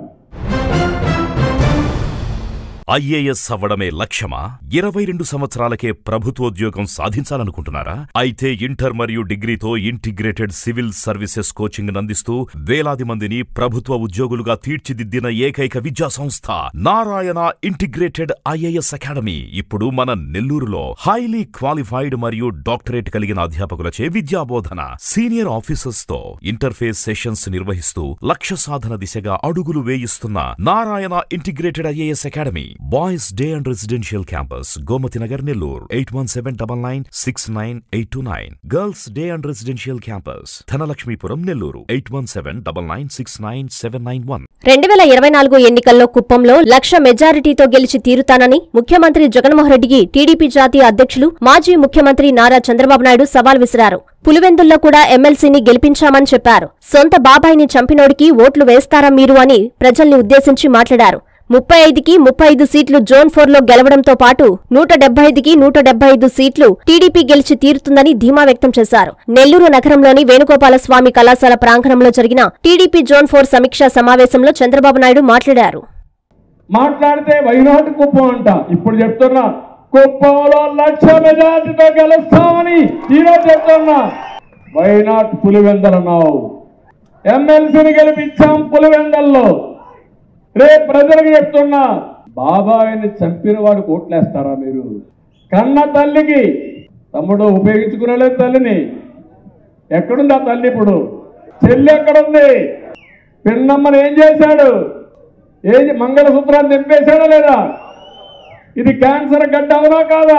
ఐఏఎస్ అవ్వడమే లక్ష్యమా ఇరవై రెండు సంవత్సరాలకే ప్రభుత్వోద్యోగం సాధించాలనుకుంటున్నారా అయితే ఇంటర్ మరియు డిగ్రీతో ఇంటిగ్రేటెడ్ సివిల్ సర్వీసెస్ కోచింగ్ అందిస్తూ వేలాది మందిని ప్రభుత్వ ఉద్యోగులుగా తీర్చిదిద్దిన ఏకైక విద్యా సంస్థ నారాయణ ఇంటిగ్రేటెడ్ ఐఏఎస్ అకాడమీ ఇప్పుడు మన నెల్లూరులో హైలీ క్వాలిఫైడ్ మరియు డాక్టరేట్ కలిగిన అధ్యాపకులచే విద్యాబోధన సీనియర్ ఆఫీసర్స్ తో ఇంటర్ఫేస్ సెషన్స్ నిర్వహిస్తూ లక్ష్య సాధన దిశగా అడుగులు వేయిస్తున్న Narayana integrated IAS academy boys day and residential campus Gomathi Nagar Nellore eight one seven double nine six nine eight two nine girls day and residential campus Dhanalakshmipuram Nellore eight one seven double nine six nine seven nine one రెండు వేల ఇరవై నాలుగు ఎన్నికల్లో కుప్పంలో లక్ష మెజారిటీతో గెలిచి తీరుతానని ముఖ్యమంత్రి జగన్మోహన్ రెడ్డికి టీడీపీ జాతీయ అధ్యక్షులు మాజీ ముఖ్యమంత్రి నారా చంద్రబాబు నాయుడు సవాల్ విసిరారు పులివెందుల్లో కూడా ఎమ్మెల్సీని గెలిపించామని చెప్పారు సొంత బాబాయిని చంపినోడికి ఓట్లు వేస్తారా మీరు అని ప్రజల్ని ఉద్దేశించి మాట్లాడారు ముప్పై ఐదుకి ముప్పై ఐదు సీట్లు జోన్ ఫోర్లో గెలవడంతో పాటు నూట డెబ్బై ఐదుకి నూట డెబ్బై ఐదు సీట్లు టీడీపీ గెలిచి తీరుతుందని ధీమా వ్యక్తం చేశారు నెల్లూరు నగరంలోని వేణుగోపాల స్వామి కళాశాల ప్రాంగణంలో జరిగిన టీడీపీ జోన్ ఫోర్ సమీక్షా సమావేశంలో చంద్రబాబు నాయుడు మాట్లాడారు మాట్లాడితే వైనాటి కుప్పం అంట ఇప్పుడు చెప్తున్నా కుప్పంలో లక్ష మెజార్టీతో గెలుస్తామని ఈరోజు చెప్తున్నా వైనాట్ పులివెందలన్నావు ఎమ్మెల్సీని గెలిపించాం పులివెందల్లో రేపు ప్రజలకు చెప్తున్నా బాబాయిని చంపిన వాడు కోట్లేస్తారా మీరు కన్న తల్లికి తమ్ముడు ఉపయోగించుకునేలేదు తల్లిని ఎక్కడుంది ఆ తల్లి ఇప్పుడు చెల్లి ఎక్కడుంది పిన్నమ్మని ఏం చేశాడు ఏం మంగళసూత్రాన్ని నింపేశాడా లేదా ఇది క్యాన్సర్ గడ్డ అవునా కాదా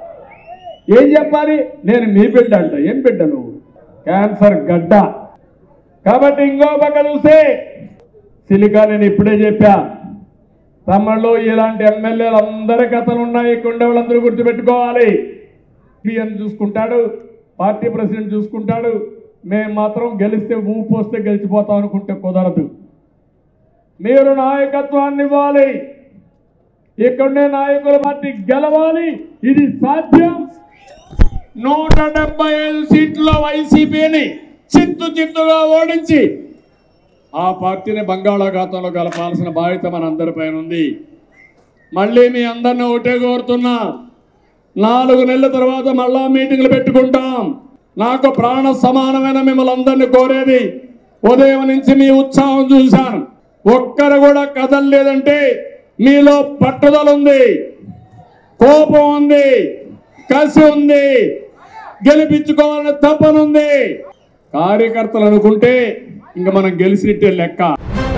ఏం చెప్పాలి నేను మీ బిడ్డ అంట ఏం బిడ్డ నువ్వు క్యాన్సర్ గడ్డ కాబట్టి ఇంకో పక్క చూస్తే సిలికా నేను ఇప్పుడే చెప్పా తమ్ముళ్ళు ఇలాంటి ఎమ్మెల్యేలు అందరి కథలు ఉన్నాయి ఇక్కడ వాళ్ళందరూ గుర్తుపెట్టుకోవాలి పిఎం చూసుకుంటాడు పార్టీ ప్రెసిడెంట్ చూసుకుంటాడు మేము మాత్రం గెలిస్తే ఊపు వస్తే గెలిచిపోతాం అనుకుంటే కుదరదు మీరు నాయకత్వాన్ని ఇవ్వాలి ఇక్కడనే నాయకుల పార్టీ గెలవాలి ఇది సాధ్యం నూట డెబ్బై ఐదు సీట్ల వైసీపీని చిత్తు చిత్తుగా ఓడించి ఆ పార్టీని బంగాళాఖాతంలో కలపాల్సిన బాధ్యత మన అందరిపైన ఉంది మళ్ళీ మీ అందరిని ఒకటే కోరుతున్నా నాలుగు నెలల తర్వాత మళ్ళా మీటింగ్లు పెట్టుకుంటాం నాకు ప్రాణ సమానమైన మిమ్మల్ని అందరినీ కోరేది ఉదయం నుంచి మీ ఉత్సాహం చూశాను ఒక్కరు కూడా కదలలేదంటే మీలో పట్టుదల ఉంది కోపం ఉంది కసి ఉంది గెలిపించుకోవాలనే తపనుంది కార్యకర్తలు అనుకుంటే ఇంక మనం గెలిచినట్టే లెక్క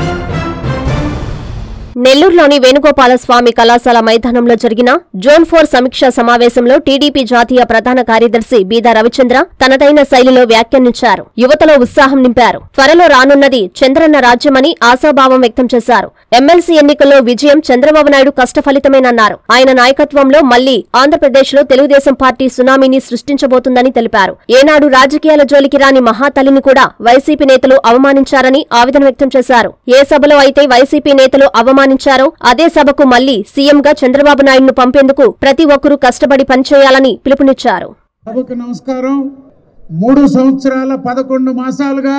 నెల్లూరులోని వేణుగోపాల స్వామి కళాశాల మైదానంలో జరిగిన జోన్ ఫోర్ సమీక్షా సమావేశంలో టీడీపీ జాతీయ ప్రధాన కార్యదర్శి బీదా రవిచంద్ర తనదైన శైలిలో వ్యాఖ్యానించారు యువతలో ఉత్సాహం నింపారు త్వరలో రానున్నది చంద్రన్న రాజ్యమని ఆశాభావం వ్యక్తం చేశారు ఎమ్మెల్సీ ఎన్నికల్లో విజయం చంద్రబాబు నాయుడు కష్టఫలితమేనన్నారు ఆయన నాయకత్వంలో మళ్లీ ఆంధ్రప్రదేశ్లో తెలుగుదేశం పార్టీ సునామీని సృష్టించబోతుందని తెలిపారు ఏనాడు రాజకీయాల జోలికి రాని మహాతల్లిని కూడా వైసీపీ నేతలు అవమానించారని ఆవేదన వ్యక్తం చేశారు ఏ సభలో అయితే వైసీపీ నేతలు అవమానించారో అదే సభకు మళ్లీ సీఎంగా చంద్రబాబు నాయుడును పంపేందుకు ప్రతి ఒక్కరూ కష్టపడి పనిచేయాలని పిలుపునిచ్చారు సభకు నమస్కారం మూడు సంవత్సరాల పదకొండు మాసాలుగా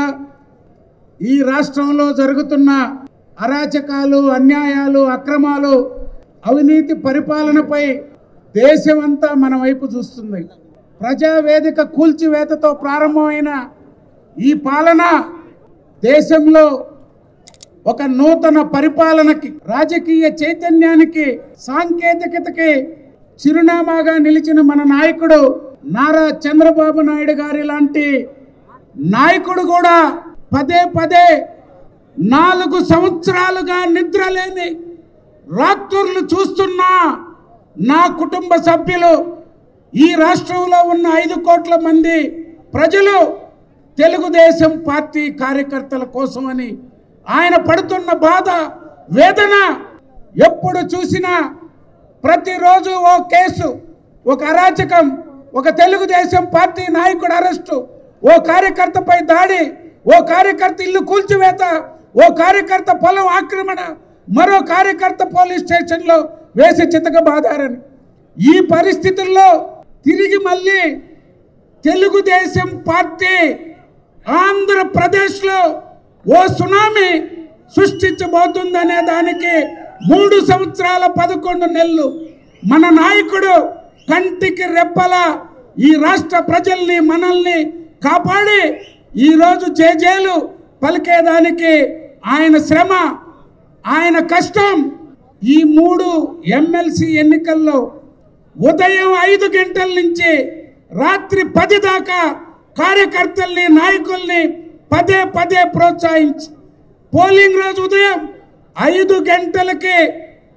ఈ రాష్ట్రంలో జరుగుతున్న అరాచకాలు అన్యాయాలు అక్రమాలు అవినీతి పరిపాలనపై దేశమంతా మన వైపు చూస్తుంది ప్రజావేదిక కూల్చివేతతో ప్రారంభమైన ఈ పాలన దేశంలో ఒక నూతన పరిపాలనకి రాజకీయ చైతన్యానికి సాంకేతికతకి చిరునామాగా నిలిచిన మన నాయకుడు నారా చంద్రబాబు నాయుడు గారి లాంటి నాయకుడు కూడా పదే పదే నాలుగు సంవత్సరాలుగా నిద్రలేని రాత్రులు చూస్తున్నా నా కుటుంబ సభ్యులు ఈ రాష్ట్రంలో ఉన్న ఐదు కోట్ల మంది ప్రజలు తెలుగుదేశం పార్టీ కార్యకర్తల కోసమని ఆయన పడుతున్న బాధ వేదన ఎప్పుడు చూసినా ప్రతిరోజు ఓ కేసు ఒక అరాచకం ఒక తెలుగుదేశం పార్టీ నాయకుడు అరెస్టు ఓ కార్యకర్తపై దాడి ఓ కార్యకర్త ఇల్లు కూల్చివేత ఓ కార్యకర్త పొలం ఆక్రమణ మరో కార్యకర్త పోలీస్ స్టేషన్లో వేసి చితకబాదారని ఈ పరిస్థితుల్లో తిరిగి మళ్ళీ తెలుగుదేశం పార్టీ ఆంధ్రప్రదేశ్లో ఓ సునామీ సృష్టించబోతుందనే దానికి మూడు సంవత్సరాల పదకొండు నెలలు మన నాయకుడు కంటికి రెప్పల ఈ రాష్ట్ర ప్రజల్ని మనల్ని కాపాడి ఈరోజు జేజేలు పలికేదానికి ఆయన శ్రమ ఆయన కష్టం ఈ మూడు ఎమ్మెల్సీ ఎన్నికల్లో ఉదయం ఐదు గంటల నుంచి రాత్రి పది దాకా కార్యకర్తల్ని నాయకుల్ని పదే పదే ప్రోత్సహించి పోలింగ్ రోజు ఉదయం ఐదు గంటలకి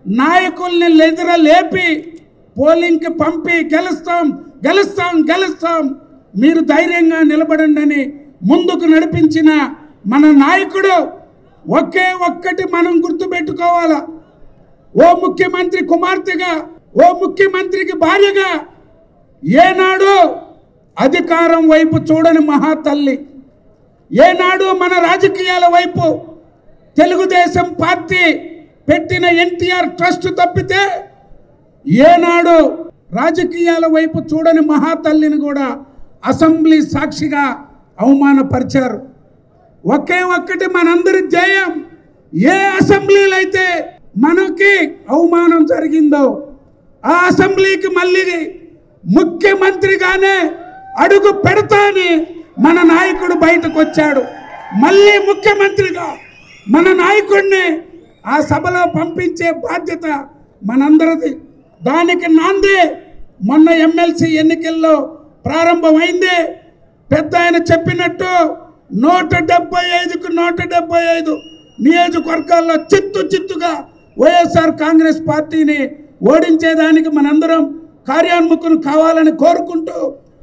నాయకుల్ని ఎదుర లేపి పోలింగ్కి పంపి గెలుస్తాం గెలుస్తాం గెలుస్తాం మీరు ధైర్యంగా నిలబడండి అని ముందుకు నడిపించిన మన నాయకుడు ఒకే ఒక్కటి మనం గుర్తుపెట్టుకోవాలా ఓ ముఖ్యమంత్రి కుమార్తెగా ఓ ముఖ్యమంత్రికి భార్యగా ఏనాడు అధికారం వైపు చూడని మహాతల్లి ఏనాడు మన రాజకీయాల వైపు తెలుగుదేశం పార్టీ పెట్టిన ఎన్టీఆర్ ట్రస్ట్ తప్పితే ఏనాడు రాజకీయాల వైపు చూడని మహాతల్లిని కూడా అసెంబ్లీ సాక్షిగా అవమానపరిచారు ఒకే ఒక్కటి మనందరి ధ్యేయం ఏ అసెంబ్లీలో అయితే మనకి అవమానం జరిగిందో ఆ అసెంబ్లీకి మళ్ళీ ముఖ్యమంత్రిగానే అడుగు పెడతాని మన నాయకుడు బయటకు వచ్చాడు మళ్ళీ ముఖ్యమంత్రిగా మన నాయకుడిని ఆ సభలో పంపించే బాధ్యత మనందరిది దానికి నాందే మొన్న ఎమ్మెల్సీ ఎన్నికల్లో ప్రారంభమైంది పెద్ద ఆయన చెప్పినట్టు నూట డెబ్బై ఐదుకు నూట డెబ్బై ఐదు నియోజకవర్గాల్లో చిత్తు చిత్తుగా వైఎస్ఆర్ కాంగ్రెస్ పార్టీని ఓడించేదానికి మనందరం కార్యాన్ముఖులు కావాలని కోరుకుంటూ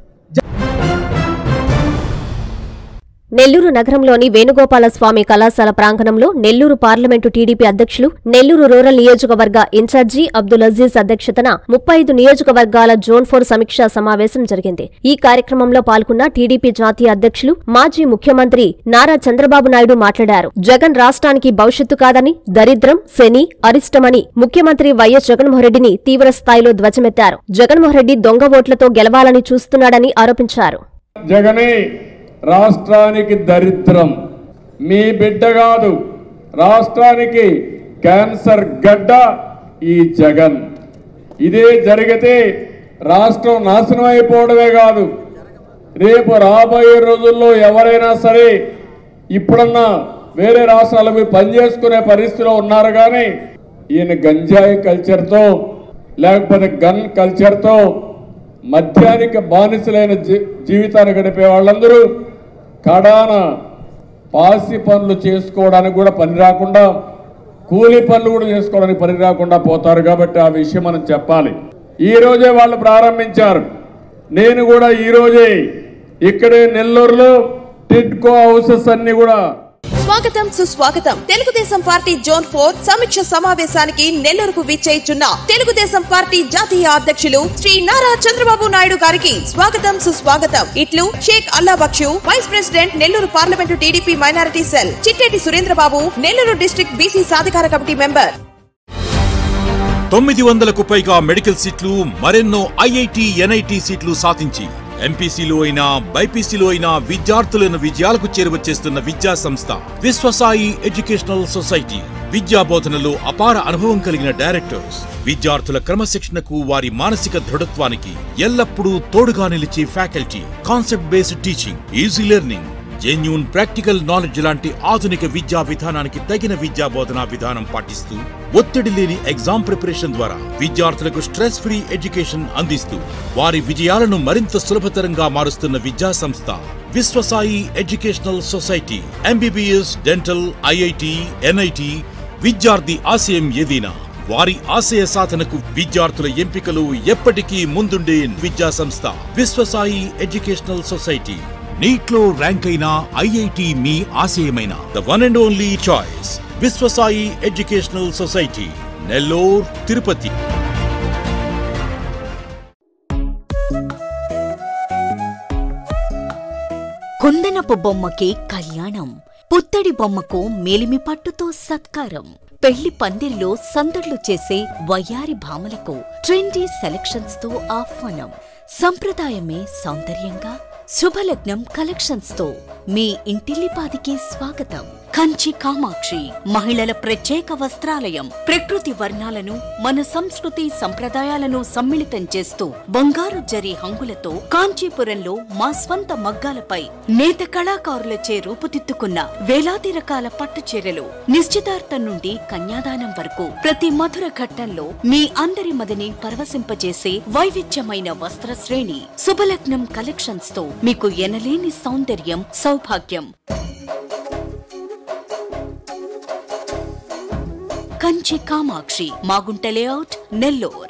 నెల్లూరు నగరంలోని వేణుగోపాల స్వామి కళాశాల ప్రాంగణంలో నెల్లూరు పార్లమెంటు టీడీపీ అధ్యక్షులు నెల్లూరు రూరల్ నియోజకవర్గ ఇన్ఛార్జి అబ్దుల్ అజీజ్ అధ్యక్షతన ముప్పై ఐదు నియోజకవర్గాల జోన్ ఫోర్ సమీక్షా సమావేశం జరిగింది ఈ కార్యక్రమంలో పాల్గొన్న టీడీపీ జాతీయ అధ్యక్షులు మాజీ ముఖ్యమంత్రి నారా చంద్రబాబు నాయుడు మాట్లాడారు జగన్ రాష్ట్రానికి భవిష్యత్తు కాదని దరిద్రం శని అరిష్టమని ముఖ్యమంత్రి వైఎస్ జగన్మోహన్రెడ్డిని తీవ్ర స్థాయిలో ధ్వజమెత్తారు జగన్మోహన్రెడ్డి దొంగ ఓట్లతో గెలవాలని చూస్తున్నాడని ఆరోపించారు జగనే రాష్ట్రానికి దరిద్రం మీ బిడ్డ కాదు రాష్ట్రానికి క్యాన్సర్ గడ్డ ఈ జగన్ ఇదే జరిగితే రాష్ట్రం నాశనం అయిపోవడమే కాదు రేపు రాబోయే రోజుల్లో ఎవరైనా సరే ఇప్పుడన్నా వేరే రాష్ట్రాలకు పనిచేసుకునే పరిస్థితిలో ఉన్నారు కానీ ఈయన గంజాయి కల్చర్తో లేకపోతే గన్ కల్చర్తో మద్యానికి బానిసలైన జీ- జీవితాన్ని గడిపే వాళ్ళందరూ కడాన పాసి పనులు చేసుకోవడానికి కూడా పని రాకుండా కూలి పనులు కూడా చేసుకోవడానికి పని రాకుండా పోతారు కాబట్టి ఆ విషయం మనం చెప్పాలి ఈ రోజే వాళ్ళు ప్రారంభించారు నేను కూడా ఈ రోజే ఇక్కడే నెల్లూరులో టిడ్కో హౌసెస్ అన్ని కూడా స్వాగతం సుస్వాగతం తెలుగుదేశం పార్టీ జోన్ ఫోర్ సమీక్ష సమావేశానికి నెల్లూరుకు విచ్చేయిచున్న తెలుగుదేశం పార్టీ జాతీయ అధ్యక్షులు శ్రీ నారా చంద్రబాబు నాయుడు గారికి స్వాగతం సుస్వాగతం ఇట్లు Sheikh Allah Baksh vice president Nellore parliament TDP minority cell Chitteti Surendrababu Nellore district BC సాధికార కమిటీ మెంబర్ తొమ్మిది వందలకు పైగా మెడికల్ సీట్లు మరెన్నో ఐఐటి ఎన్ఐటి సీట్లు సాధించి ఎంపీసీలో అయినా బైపీసీలో అయినా విద్యార్థులను విజయాలకు చేరువచేస్తున్న విద్యా సంస్థ విశ్వసాయి ఎడ్యుకేషనల్ సొసైటీ విద్యా బోధనలో అపార అనుభవం కలిగిన డైరెక్టర్స్ విద్యార్థుల క్రమశిక్షణకు వారి మానసిక దృఢత్వానికి ఎల్లప్పుడూ తోడుగా నిలిచే faculty concept based teaching easy learning genuine practical knowledge లాంటి ఆధునిక విద్యా విధానానికి తగిన విద్యా బోధనా విధానం పాటిస్తూ ఒత్తిడి లేని ఎగ్జామ్ ప్రిపరేషన్ ద్వారా విద్యార్థులకు స్ట్రెస్ ఫ్రీ ఎడ్యుకేషన్ అందిస్తూ వారి విజయాలను మరింత సులభతరంగా మారుస్తున్న విద్యా సంస్థ Vishwasai educational society MBBS dental IIT NIT విద్యార్థి ఆశయం ఏదైనా వారి ఆశయ సాధనకు విద్యార్థుల ఎంపికలు ఎప్పటికీ ముందుండే విద్యా సంస్థ విశ్వసాయి ఎడ్యుకేషనల్ సొసైటీ నీట్లో ర్యాంక్ అయిన ఐఐటి మీ ఆశయమైన the one and only choice Vishwasai educational society Nellore Tirupati కుందనపు బొమ్మకి కళ్యాణం పుత్తడి బొమ్మకు మేలిమి పట్టుతో సత్కారం పెళ్లి పందిరిలో సందడ్లు చేసే వయ్యారి భామలకు ట్రెండీ సెలక్షన్స్ తో ఆహ్వానం సంప్రదాయమే సౌందర్యంగా శుభలగ్నం కలెక్షన్స్ తో మీ ఇంటిల్లిపాదికి స్వాగతం కంచి కామాక్షి మహిళల ప్రత్యేక వస్త్రాలయం ప్రకృతి వర్ణాలను మన సంస్కృతి సంప్రదాయాలను సమ్మిళితం చేస్తూ బంగారు జరి హంగులతో కాంచీపురంలో మా స్వంత మగ్గాలపై నేత కళాకారులచే రూపుదిద్దుకున్న వేలాది రకాల పట్టు చీరలు నిశ్చితార్థం నుండి కన్యాదానం వరకు ప్రతి మధుర ఘట్టంలో మీ అందరి మదిని పరవశింపజేసే వైవిధ్యమైన వస్త్ర శ్రేణి శుభలగ్నం కలెక్షన్స్ తో మీకు ఎనలేని సౌందర్యం సౌభాగ్యం కంచి కామాక్షి మాగుంట లేఅవుట్ నెల్లూరు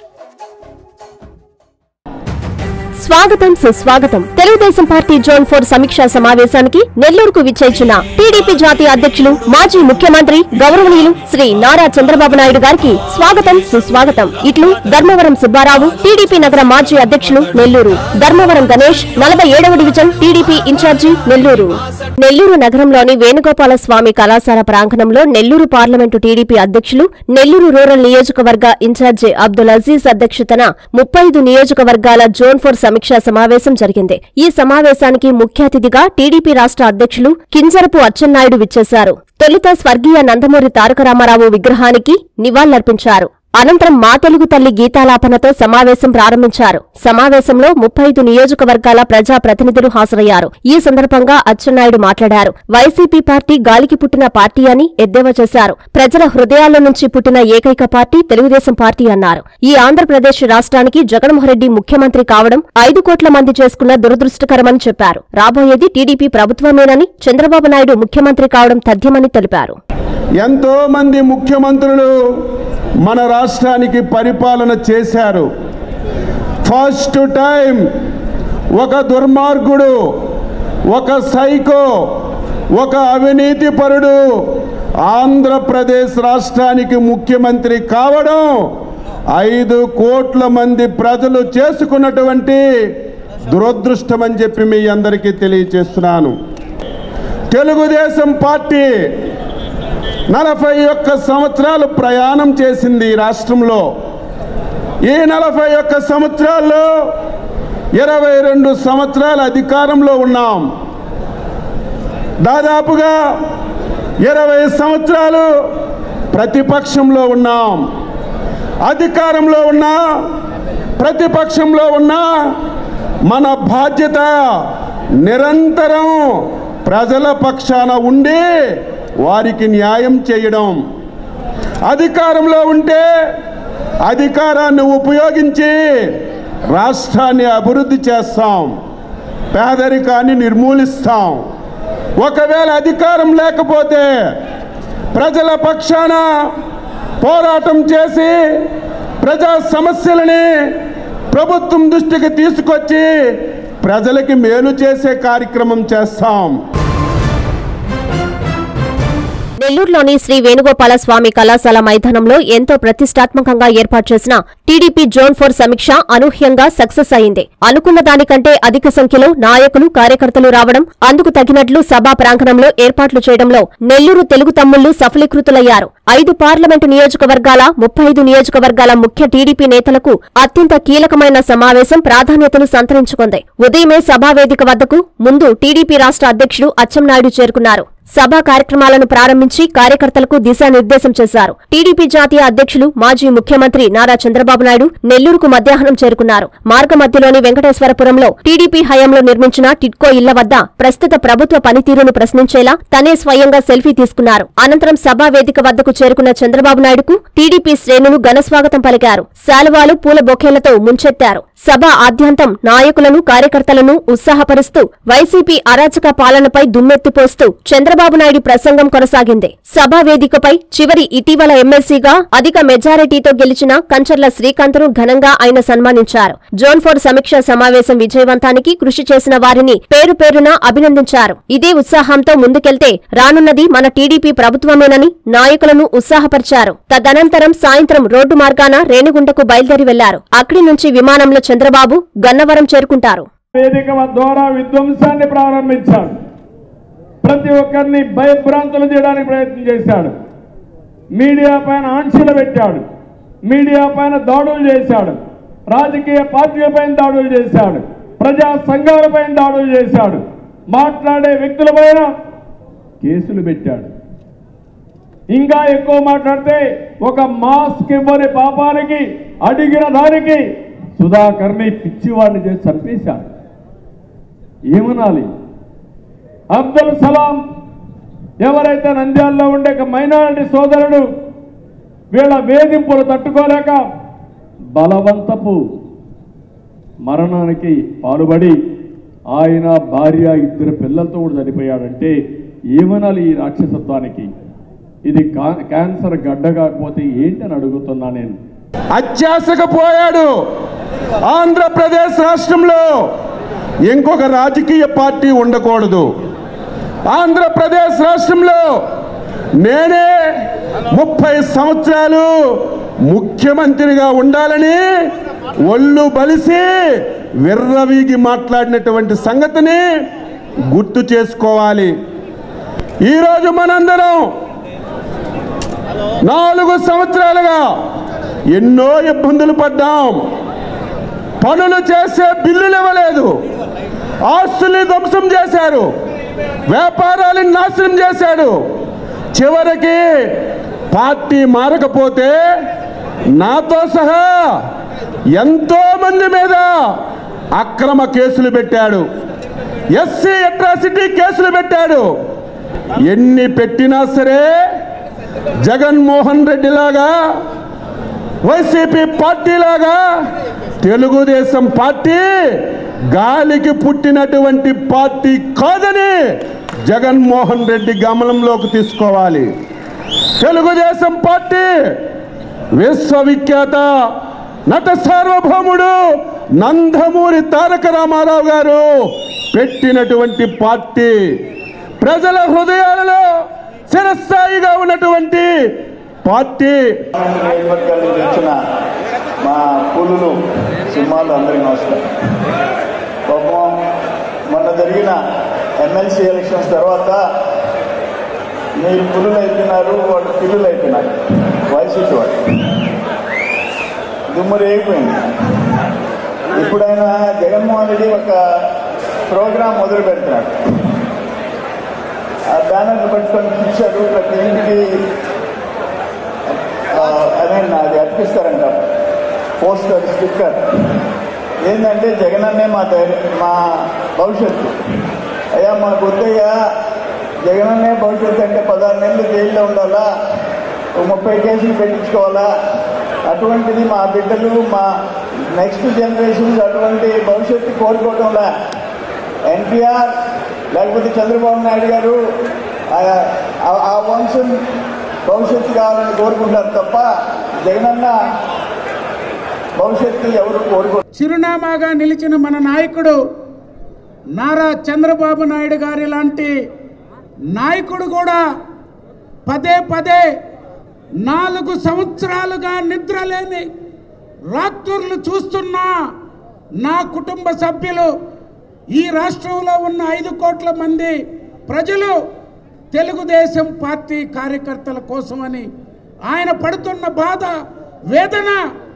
స్వాగతం సుస్వాగతం తెలుగుదేశం పార్టీ జోన్ ఫోర్ సమీక్షా సమావేశానికి నెల్లూరుకు విచ్చేసిన టీడీపీ జాతీయ అధ్యక్షులు మాజీ ముఖ్యమంత్రి గౌరవనీయులు శ్రీ నారా చంద్రబాబు నాయుడు గారికి స్వాగతం సుస్వాగతం ఇట్లు ధర్మవరం సుబ్బారావు టీడీపీ నగర మాజీ అధ్యక్షులు నెల్లూరు ధర్మవరం గణేష్ నలభై ఏడవ division TDP incharge Nellore Nellore నగరంలోని వేణుగోపాల స్వామి కళాశాల ప్రాంగణంలో నెల్లూరు పార్లమెంటు టీడీపీ అధ్యక్షులు నెల్లూరు రూరల్ నియోజకవర్గ ఇన్ఛార్జి అబ్దుల్ అజీజ్ అధ్యక్షతన ముప్పై ఐదు నియోజకవర్గాల జోన్ ఫోర్ సమీక్షా సమావేశం జరిగింది ఈ సమావేశానికి ముఖ్య అతిథిగా టీడీపీ రాష్ట్ర అధ్యక్షులు కింజరపు అచ్చెన్నాయుడు విచ్చేశారు తొలుత స్వర్గీయ నందమూరి తారక రామారావు విగ్రహానికి నివాళులర్పించారు అనంతరం మా తెలుగు తల్లి గీతాలాపనతో సమావేశం ప్రారంభించారు సమావేశంలో ముప్పై ఐదు నియోజకవర్గాల ప్రజా ప్రతినిధులు హాజరయ్యారు ఈ సందర్భంగా అచ్చెన్నాయుడు మాట్లాడారు వైసీపీ పార్టీ గాలికి పుట్టిన పార్టీ అని ఎద్దేవా చేశారు ప్రజల హృదయాల నుంచి పుట్టిన ఏకైక పార్టీ తెలుగుదేశం పార్టీ అన్నారు ఈ ఆంధ్రప్రదేశ్ రాష్ట్రానికి జగన్మోహన్ రెడ్డి ముఖ్యమంత్రి కావడం ఐదు కోట్ల మంది చేసుకున్న దురదృష్టకరమని చెప్పారు రాబోయేది టీడీపీ ప్రభుత్వమేనని చంద్రబాబు నాయుడు ముఖ్యమంత్రి కావడం తథ్యమని తెలిపారు ఎంతో మంది ముఖ్యమంత్రులు మన రాష్ట్రానికి పరిపాలన చేశారు ఫస్ట్ టైం ఒక దుర్మార్గుడు ఒక సైకో ఒక అవినీతిపరుడు ఆంధ్రప్రదేశ్ రాష్ట్రానికి ముఖ్యమంత్రి కావడం ఐదు కోట్ల మంది ప్రజలు చేసుకున్నటువంటి దురదృష్టమని చెప్పి మీ అందరికీ తెలియచేస్తున్నాను తెలుగుదేశం పార్టీ నలభై ఒక్క సంవత్సరాలు ప్రయాణం చేసింది ఈ రాష్ట్రంలో ఈ నలభై ఒక్క సంవత్సరాల్లో ఇరవై రెండు సంవత్సరాల అధికారంలో ఉన్నాం దాదాపుగా ఇరవై సంవత్సరాలు ప్రతిపక్షంలో ఉన్నాం అధికారంలో ఉన్నా ప్రతిపక్షంలో ఉన్నా మన బాధ్యత నిరంతరం ప్రజల పక్షాన ఉండి వారికి న్యాయం చేయడం అధికారంలో ఉంటే అధికారాన్ని ఉపయోగించి రాష్ట్రాన్ని అభివృద్ధి చేస్తాం పేదరికాన్ని నిర్మూలిస్తాం ఒకవేళ అధికారం లేకపోతే ప్రజల పక్షాన పోరాటం చేసి ప్రజా సమస్యలని ప్రభుత్వం దృష్టికి తీసుకొచ్చి ప్రజలకి మేలు చేసే కార్యక్రమం చేస్తాం నెల్లూరులోని శ్రీ వేణుగోపాల స్వామి కళాశాల మైదానంలో ఎంతో ప్రతిష్టాత్మకంగా ఏర్పాటు చేసిన టీడీపీ జోన్ ఫోర్ సమీక్ష అనూహ్యంగా సక్సెస్ అయింది అనుకున్న దానికంటే అధిక సంఖ్యలో నాయకులు కార్యకర్తలు రావడం అందుకు తగినట్లు సభా ప్రాంగణంలో ఏర్పాట్లు చేయడంలో నెల్లూరు తెలుగు తమ్ముళ్లు సఫలీకృతులయ్యారు ఐదు పార్లమెంటు నియోజకవర్గాల ముప్పై ఐదు నియోజకవర్గాల ముఖ్య టీడీపీ నేతలకు అత్యంత కీలకమైన సమావేశం ప్రాధాన్యతను సంతరించుకుంది ఉదయమే సభావేదిక వద్దకు ముందు టీడీపీ రాష్ట్ర అధ్యక్షుడు అచ్చెన్నాయుడు చేరుకున్నారు సభా కార్యక్రమాలను ప్రారంభించి కార్యకర్తలకు దిశానిర్దేశం చేశారు టీడీపీ జాతీయ అధ్యక్షులు మాజీ ముఖ్యమంత్రి నారా చంద్రబాబు నాయుడు నెల్లూరుకు మధ్యాహ్నం చేరుకున్నారు మార్గ మధ్యలోని వెంకటేశ్వరపురంలో టీడీపీ హయాంలో నిర్మించిన టిట్కో ఇళ్ల వద్ద ప్రస్తుత ప్రభుత్వ పనితీరును ప్రశ్నించేలా తనే స్వయంగా సెల్ఫీ తీసుకున్నారు అనంతరం సభా వేదిక వద్దకు చేరుకున్న చంద్రబాబు నాయుడుకు టీడీపీ శ్రేణులు ఘనస్వాగతం పలికారు శాలువాలు పూల బొకేలతో ముంచెత్తారు సభ ఆద్యంతం నాయకులను కార్యకర్తలను ఉత్సాహపరుస్తూ వైసీపీ అరాచక పాలనపై దుమ్మెత్తిపోస్తూ చంద్రబాబు నాయుడు ప్రసంగం కొనసాగింది సభా వేదికపై చివరి ఇటీవల ఎమ్మెల్సీగా అధిక మెజారిటీతో గెలిచిన కంచర్ల శ్రీకాంత్ను ఘనంగా ఆయన సన్మానించారు జోన్ ఫోర్ సమీక్ష సమావేశం విజయవంతానికి కృషి చేసిన వారిని పేరు పేరున అభినందించారు ఇదే ఉత్సాహంతో ముందుకెళ్తే రానున్నది మన టీడీపీ ప్రభుత్వమేనని నాయకులను ఉత్సాహపరిచారు తదనంతరం సాయంత్రం రోడ్డు మార్గాన రేణిగుంటకు బయలుదేరి వెళ్లారు అక్కడి నుంచి విమానంలో చంద్రబాబు గన్నవరం చేరుకుంటారు వేదిక ద్వారా విధ్వంసాన్ని ప్రారంభించాడు ప్రతి ఒక్కరిని భయభ్రాంతులు చేయడానికి ప్రయత్నం చేశాడు మీడియా పైన ఆంక్షలు పెట్టాడు మీడియా పైన దాడులు చేశాడు రాజకీయ పార్టీలపైన దాడులు చేశాడు ప్రజా సంఘాలపైన దాడులు చేశాడు మాట్లాడే వ్యక్తులపైన కేసులు పెట్టాడు ఇంకా ఎక్కువ మాట్లాడితే ఒక మాస్క్ ఇవ్వని పాపానికి అడిగిన దానికి సుధాకర్ని పిచ్చివాడిని చేసి చంపేశాడు ఏమనాలి అబ్దుల్ సలాం ఎవరైతే నంద్యాలలో ఉండే ఒక మైనారిటీ సోదరుడు వీళ్ళ వేధింపులు తట్టుకోలేక బలవంతపు మరణానికి పాల్పడి ఆయన భార్య ఇద్దరు పిల్లలతో కూడా చనిపోయాడంటే ఏమనాలి ఈ రాక్షసత్వానికి ఇది కా- క్యాన్సర్ గడ్డ కాకపోతే ఏంటి అని అడుగుతున్నా నేను అత్యాశకు పోయాడు ఆంధ్రప్రదేశ్ రాష్ట్రంలో ఇంకొక రాజకీయ పార్టీ ఉండకూడదు ఆంధ్రప్రదేశ్ రాష్ట్రంలో నేనే ముప్పై సంవత్సరాలు ముఖ్యమంత్రిగా ఉండాలని ఒళ్ళు బలిసి విర్రవీగి మాట్లాడినటువంటి సంగతిని గుర్తు చేసుకోవాలి ఈరోజు మనందరం నాలుగు సంవత్సరాలుగా ఎన్నో ఇబ్బందులు పడ్డాం పనులు చేసే బిల్లులు ఇవ్వలేదు ఆస్తుల్ని ధ్వంసం చేశారు వ్యాపారాలను నాశనం చేశాడు చివరికి పార్టీ మారకపోతే నాతో సహా ఎంతో మంది మీద అక్రమ కేసులు పెట్టాడు ఎస్సీ అట్రాసిటీ కేసులు పెట్టాడు ఎన్ని పెట్టినా సరే జగన్మోహన్ రెడ్డి లాగా వైసీపీ పార్టీ లాగా తెలుగుదేశం పార్టీ గాలికి పుట్టినటువంటి పార్టీ కాదని జగన్మోహన్ రెడ్డి గమనంలోకి తీసుకోవాలి తెలుగుదేశం పార్టీ విశ్వవిఖ్యాత నట సార్వభౌముడు నందమూరి తారక రామారావు గారు పెట్టినటువంటి పార్టీ ప్రజల హృదయాలలో చిరస్థాయిగా ఉన్నటువంటి పార్టీ నియోజకవర్గాల నుంచి వచ్చిన మా పులులు సింహాలు అందరికీ నమస్కారం పాపం మొన్న జరిగిన ఎమ్మెల్సీ ఎలక్షన్స్ తర్వాత మీరు పులులు అయిపోయినారు వాళ్ళు పిల్లులు అయిపోయినారు వైసీపీ వాళ్ళు దుమ్మురు అయిపోయింది ఇప్పుడైనా జగన్మోహన్ రెడ్డి ఒక ప్రోగ్రాం మొదలు పెడుతున్నాడు ఆ బ్యానర్లు పట్టుకొని చూశారు ప్రతి ఇంటికి ఆ, అదే అది అర్పిస్తారంట పోస్టర్ స్టిక్కర్ ఏంటంటే జగన్ అన్నే మా ధైర్యం మా భవిష్యత్తు అయ్యా మాకు వద్దయ్యా జగన్ అన్నే భవిష్యత్తు అంటే పదహారు నెలలు జైల్లో ఉండాలా ఓ ముప్పై కేసులు పెట్టించుకోవాలా అటువంటిది మా బిడ్డలు మా నెక్స్ట్ జనరేషన్స్ అటువంటి భవిష్యత్తు కోరుకోవటంలా ఎన్టీఆర్ లేకపోతే చంద్రబాబు నాయుడు గారు ఆ- ఆ- ఆ వంశం భవిష్యత్తు కావాలని కోరుకుంటారు తప్ప జగనన్న భవిష్యత్తు ఎవరు కోరుకో చిరునామాగా నిలిచిన మన నాయకుడు నారా చంద్రబాబు నాయుడు గారి లాంటి నాయకుడు కూడా పదే పదే నాలుగు సంవత్సరాలుగా నిద్రలేని రాత్రులు చూస్తున్నా నా కుటుంబ సభ్యులు ఈ రాష్ట్రంలో ఉన్న ఐదు కోట్ల మంది ప్రజలు తెలుగుదేశం పార్టీ కార్యకర్తల కోసమని ఆయన పడుతున్న బాధ వేదన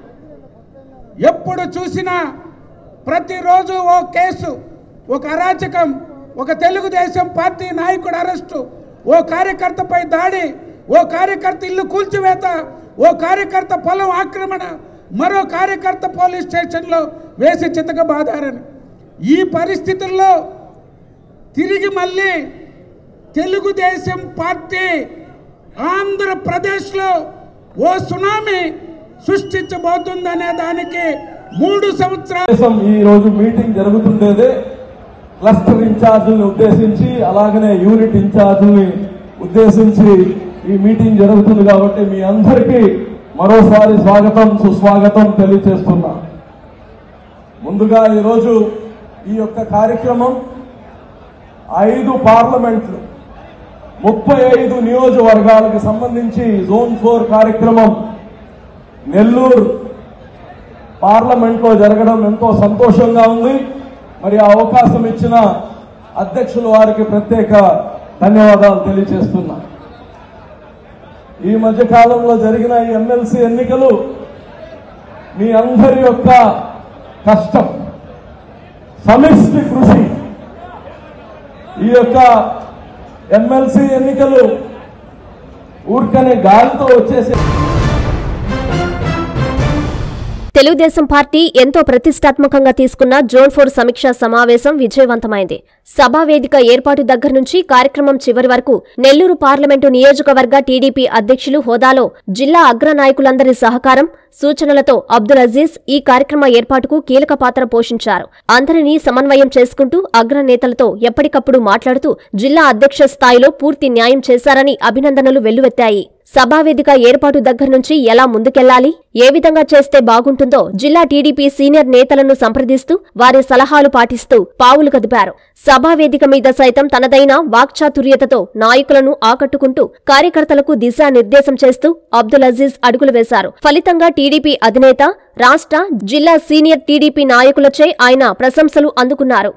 ఎప్పుడు చూసినా ప్రతిరోజు ఓ కేసు ఒక అరాచకం ఒక తెలుగుదేశం పార్టీ నాయకుడు అరెస్టు ఓ కార్యకర్తపై దాడి ఓ కార్యకర్త ఇల్లు కూల్చివేత ఓ కార్యకర్త పొలం ఆక్రమణ మరో కార్యకర్త పోలీస్ స్టేషన్లో వేసి చితకబాదారని ఈ పరిస్థితుల్లో తిరిగి మళ్ళీ తెలుగుదేశం పార్టీ ఆంధ్రప్రదేశ్లో ఓ సునామీ సృష్టించబోతుందనే దానికి మూడు సంవత్సరాలు దేశం ఈ రోజు మీటింగ్ జరుగుతుండేదే క్లస్టర్ ఇన్ఛార్జుల్ని ఉద్దేశించి అలాగనే యూనిట్ ఇన్ఛార్జుల్ని ఉద్దేశించి ఈ మీటింగ్ జరుగుతుంది కాబట్టి మీ అందరికీ మరోసారి స్వాగతం సుస్వాగతం తెలియజేస్తున్నా ముందుగా ఈరోజు ఈ యొక్క కార్యక్రమం ఐదు పార్లమెంట్లు ముప్పై ఐదు నియోజకవర్గాలకు సంబంధించి జోన్ ఫోర్ కార్యక్రమం నెల్లూరు పార్లమెంట్ లో జరగడం ఎంతో సంతోషంగా ఉంది మరి ఆ అవకాశం ఇచ్చిన అధ్యక్షుల వారికి ప్రత్యేక ధన్యవాదాలు తెలియజేస్తున్నా ఈ మధ్య కాలంలో జరిగిన ఈ ఎమ్మెల్సీ ఎన్నికలు మీ అందరి యొక్క కష్టం సమిష్టి కృషి ఈ యొక్క ఎమ్మెల్సీ ఎన్నికలు ఊరికనే గాలితో వచ్చేసి తెలుగుదేశం పార్టీ ఎంతో ప్రతిష్టాత్మకంగా తీసుకున్న జోన్ ఫోర్ సమీక్షా సమావేశం విజయవంతమైంది సభా వేదిక ఏర్పాటు దగ్గర నుంచి కార్యక్రమం చివరి వరకు నెల్లూరు పార్లమెంటు నియోజకవర్గ టీడీపీ అధ్యక్షులు హోదాలో జిల్లా అగ్రనాయకులందరి సహకారం సూచనలతో అబ్దుల్ అజీజ్ ఈ కార్యక్రమ ఏర్పాటుకు కీలక పాత్ర పోషించారు అందరినీ సమన్వయం చేసుకుంటూ అగ్రనేతలతో ఎప్పటికప్పుడు మాట్లాడుతూ జిల్లా అధ్యక్ష స్థాయిలో పూర్తి న్యాయం చేశారని అభినందనలు వెల్లువెత్తాయి సభావేదిక ఏర్పాటు దగ్గర నుంచి ఎలా ముందుకెళ్లాలి ఏ విధంగా చేస్తే బాగుంటుందో జిల్లా టీడీపీ సీనియర్ నేతలను సంప్రదిస్తూ వారి సలహాలు పాటిస్తూ పావులు కదిపారు సభావేదిక మీద సైతం తనదైన వాక్చాతుర్యతతో నాయకులను ఆకట్టుకుంటూ కార్యకర్తలకు దిశానిర్దేశం చేస్తూ అబ్దుల్ అజీజ్ అడుగులు వేశారు ఫలితంగా టీడీపీ అధినేత రాష్ట్ర జిల్లా సీనియర్ టీడీపీ నాయకులచే ఆయన ప్రశంసలు అందుకున్నారు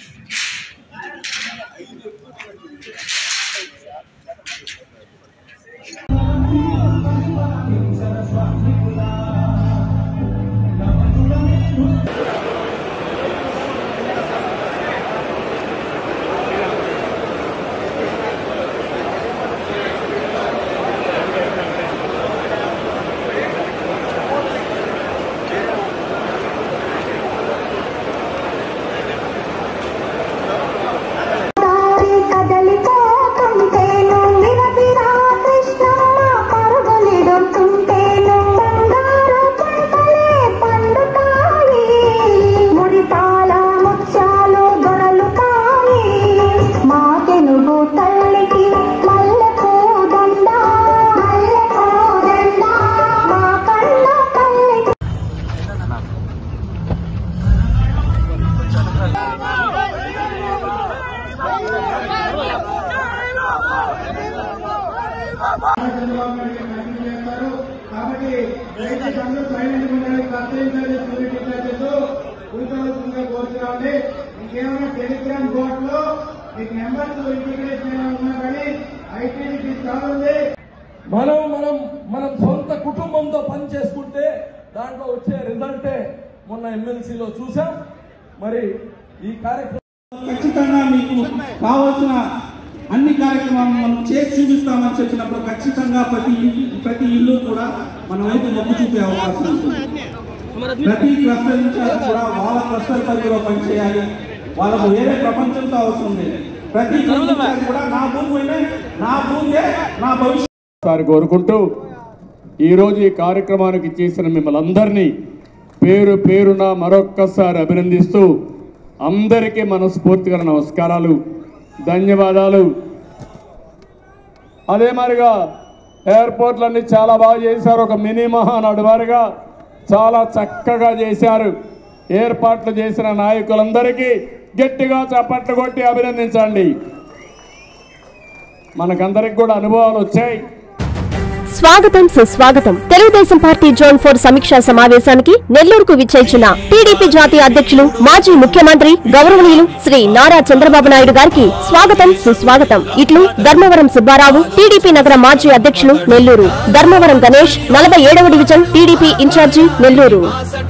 తల్లికి మల్లె పూదండ మల్లె పూదండ మా కళ్ళ తల్లికి కాబట్టి దయచేసి అందరూ సైలెంట్ ఉండాలి కర్తయించాలి సెక్యూరిటీ చార్జెస్ కూర్చోవలసిందిగా కోరుతున్నామండి ఇంకేమైనా టెలిగ్రామ్ బోర్డ్ లో మీకు నెంబర్స్ ఇంటిగ్రేషన్ ఏమైనా ఉన్నా కానీ ఐటీడీ కావాలి మనం మనం మనం సొంత కుటుంబంతో పని చేసుకుంటే దాంట్లో వచ్చే రిజల్టే మొన్న ఎమ్మెల్సీలో చూసాం మరి ఈ కార్యక్రమం ఖచ్చితంగా మీకు కావాల్సిన అన్ని కార్యక్రమాలు మనం చేసి చూపిస్తామని చెప్పినప్పుడు ఖచ్చితంగా ప్రతి ఇంటి ప్రతి ఇల్లు కూడా మన వైపు మొగ్గు చూపే అవకాశం ఉంటుంది ప్రతి క్లస్టర్ ఇన్ఛార్జ్ కూడా వాళ్ళ క్లస్టర్ పరిధిలో పనిచేయాలి వాళ్ళకు వేరే ప్రపంచంతో అవసరం లేదు ప్రతి క్లస్టర్ ఇన్ఛార్జ్ కూడా నా భూమి నా భూమే నా భవిష్యత్ సారి కోరుకుంటూ ఈరోజు ఈ కార్యక్రమానికి చేసిన మిమ్మల్ని అందరినీ పేరు పేరున మరొక్కసారి అభినందిస్తూ అందరికీ మనస్ఫూర్తిగా నమస్కారాలు ధన్యవాదాలు అదే మాదిరిగా ఎయిర్పోర్ట్లన్నీ చాలా బాగా చేశారు ఒక మినీ మహానాడు వారిగా చాలా చక్కగా చేశారు ఏర్పాట్లు చేసిన నాయకులందరికీ గట్టిగా చప్పట్లు కొట్టి అభినందించండి మనకందరికి కూడా అనుభవాలు వచ్చాయి స్వాగతం సుస్వాగతం తెలుగుదేశం పార్టీ జోన్ ఫోర్ సమీక్షా సమావేశానికి నెల్లూరుకు విచ్చేసిన టీడీపీ జాతీయ అధ్యక్షులు మాజీ ముఖ్యమంత్రి గౌరవనీయులు శ్రీ నారా చంద్రబాబు నాయుడు గారికి స్వాగతం సుస్వాగతం ఇట్లు ధర్మవరం సుబ్బారావు టీడీపీ నగర మాజీ అధ్యక్షులు నెల్లూరు ధర్మవరం గణేష్ నలభై ఏడవ డివిజన్ టీడీపీ ఇన్ఛార్జి నెల్లూరు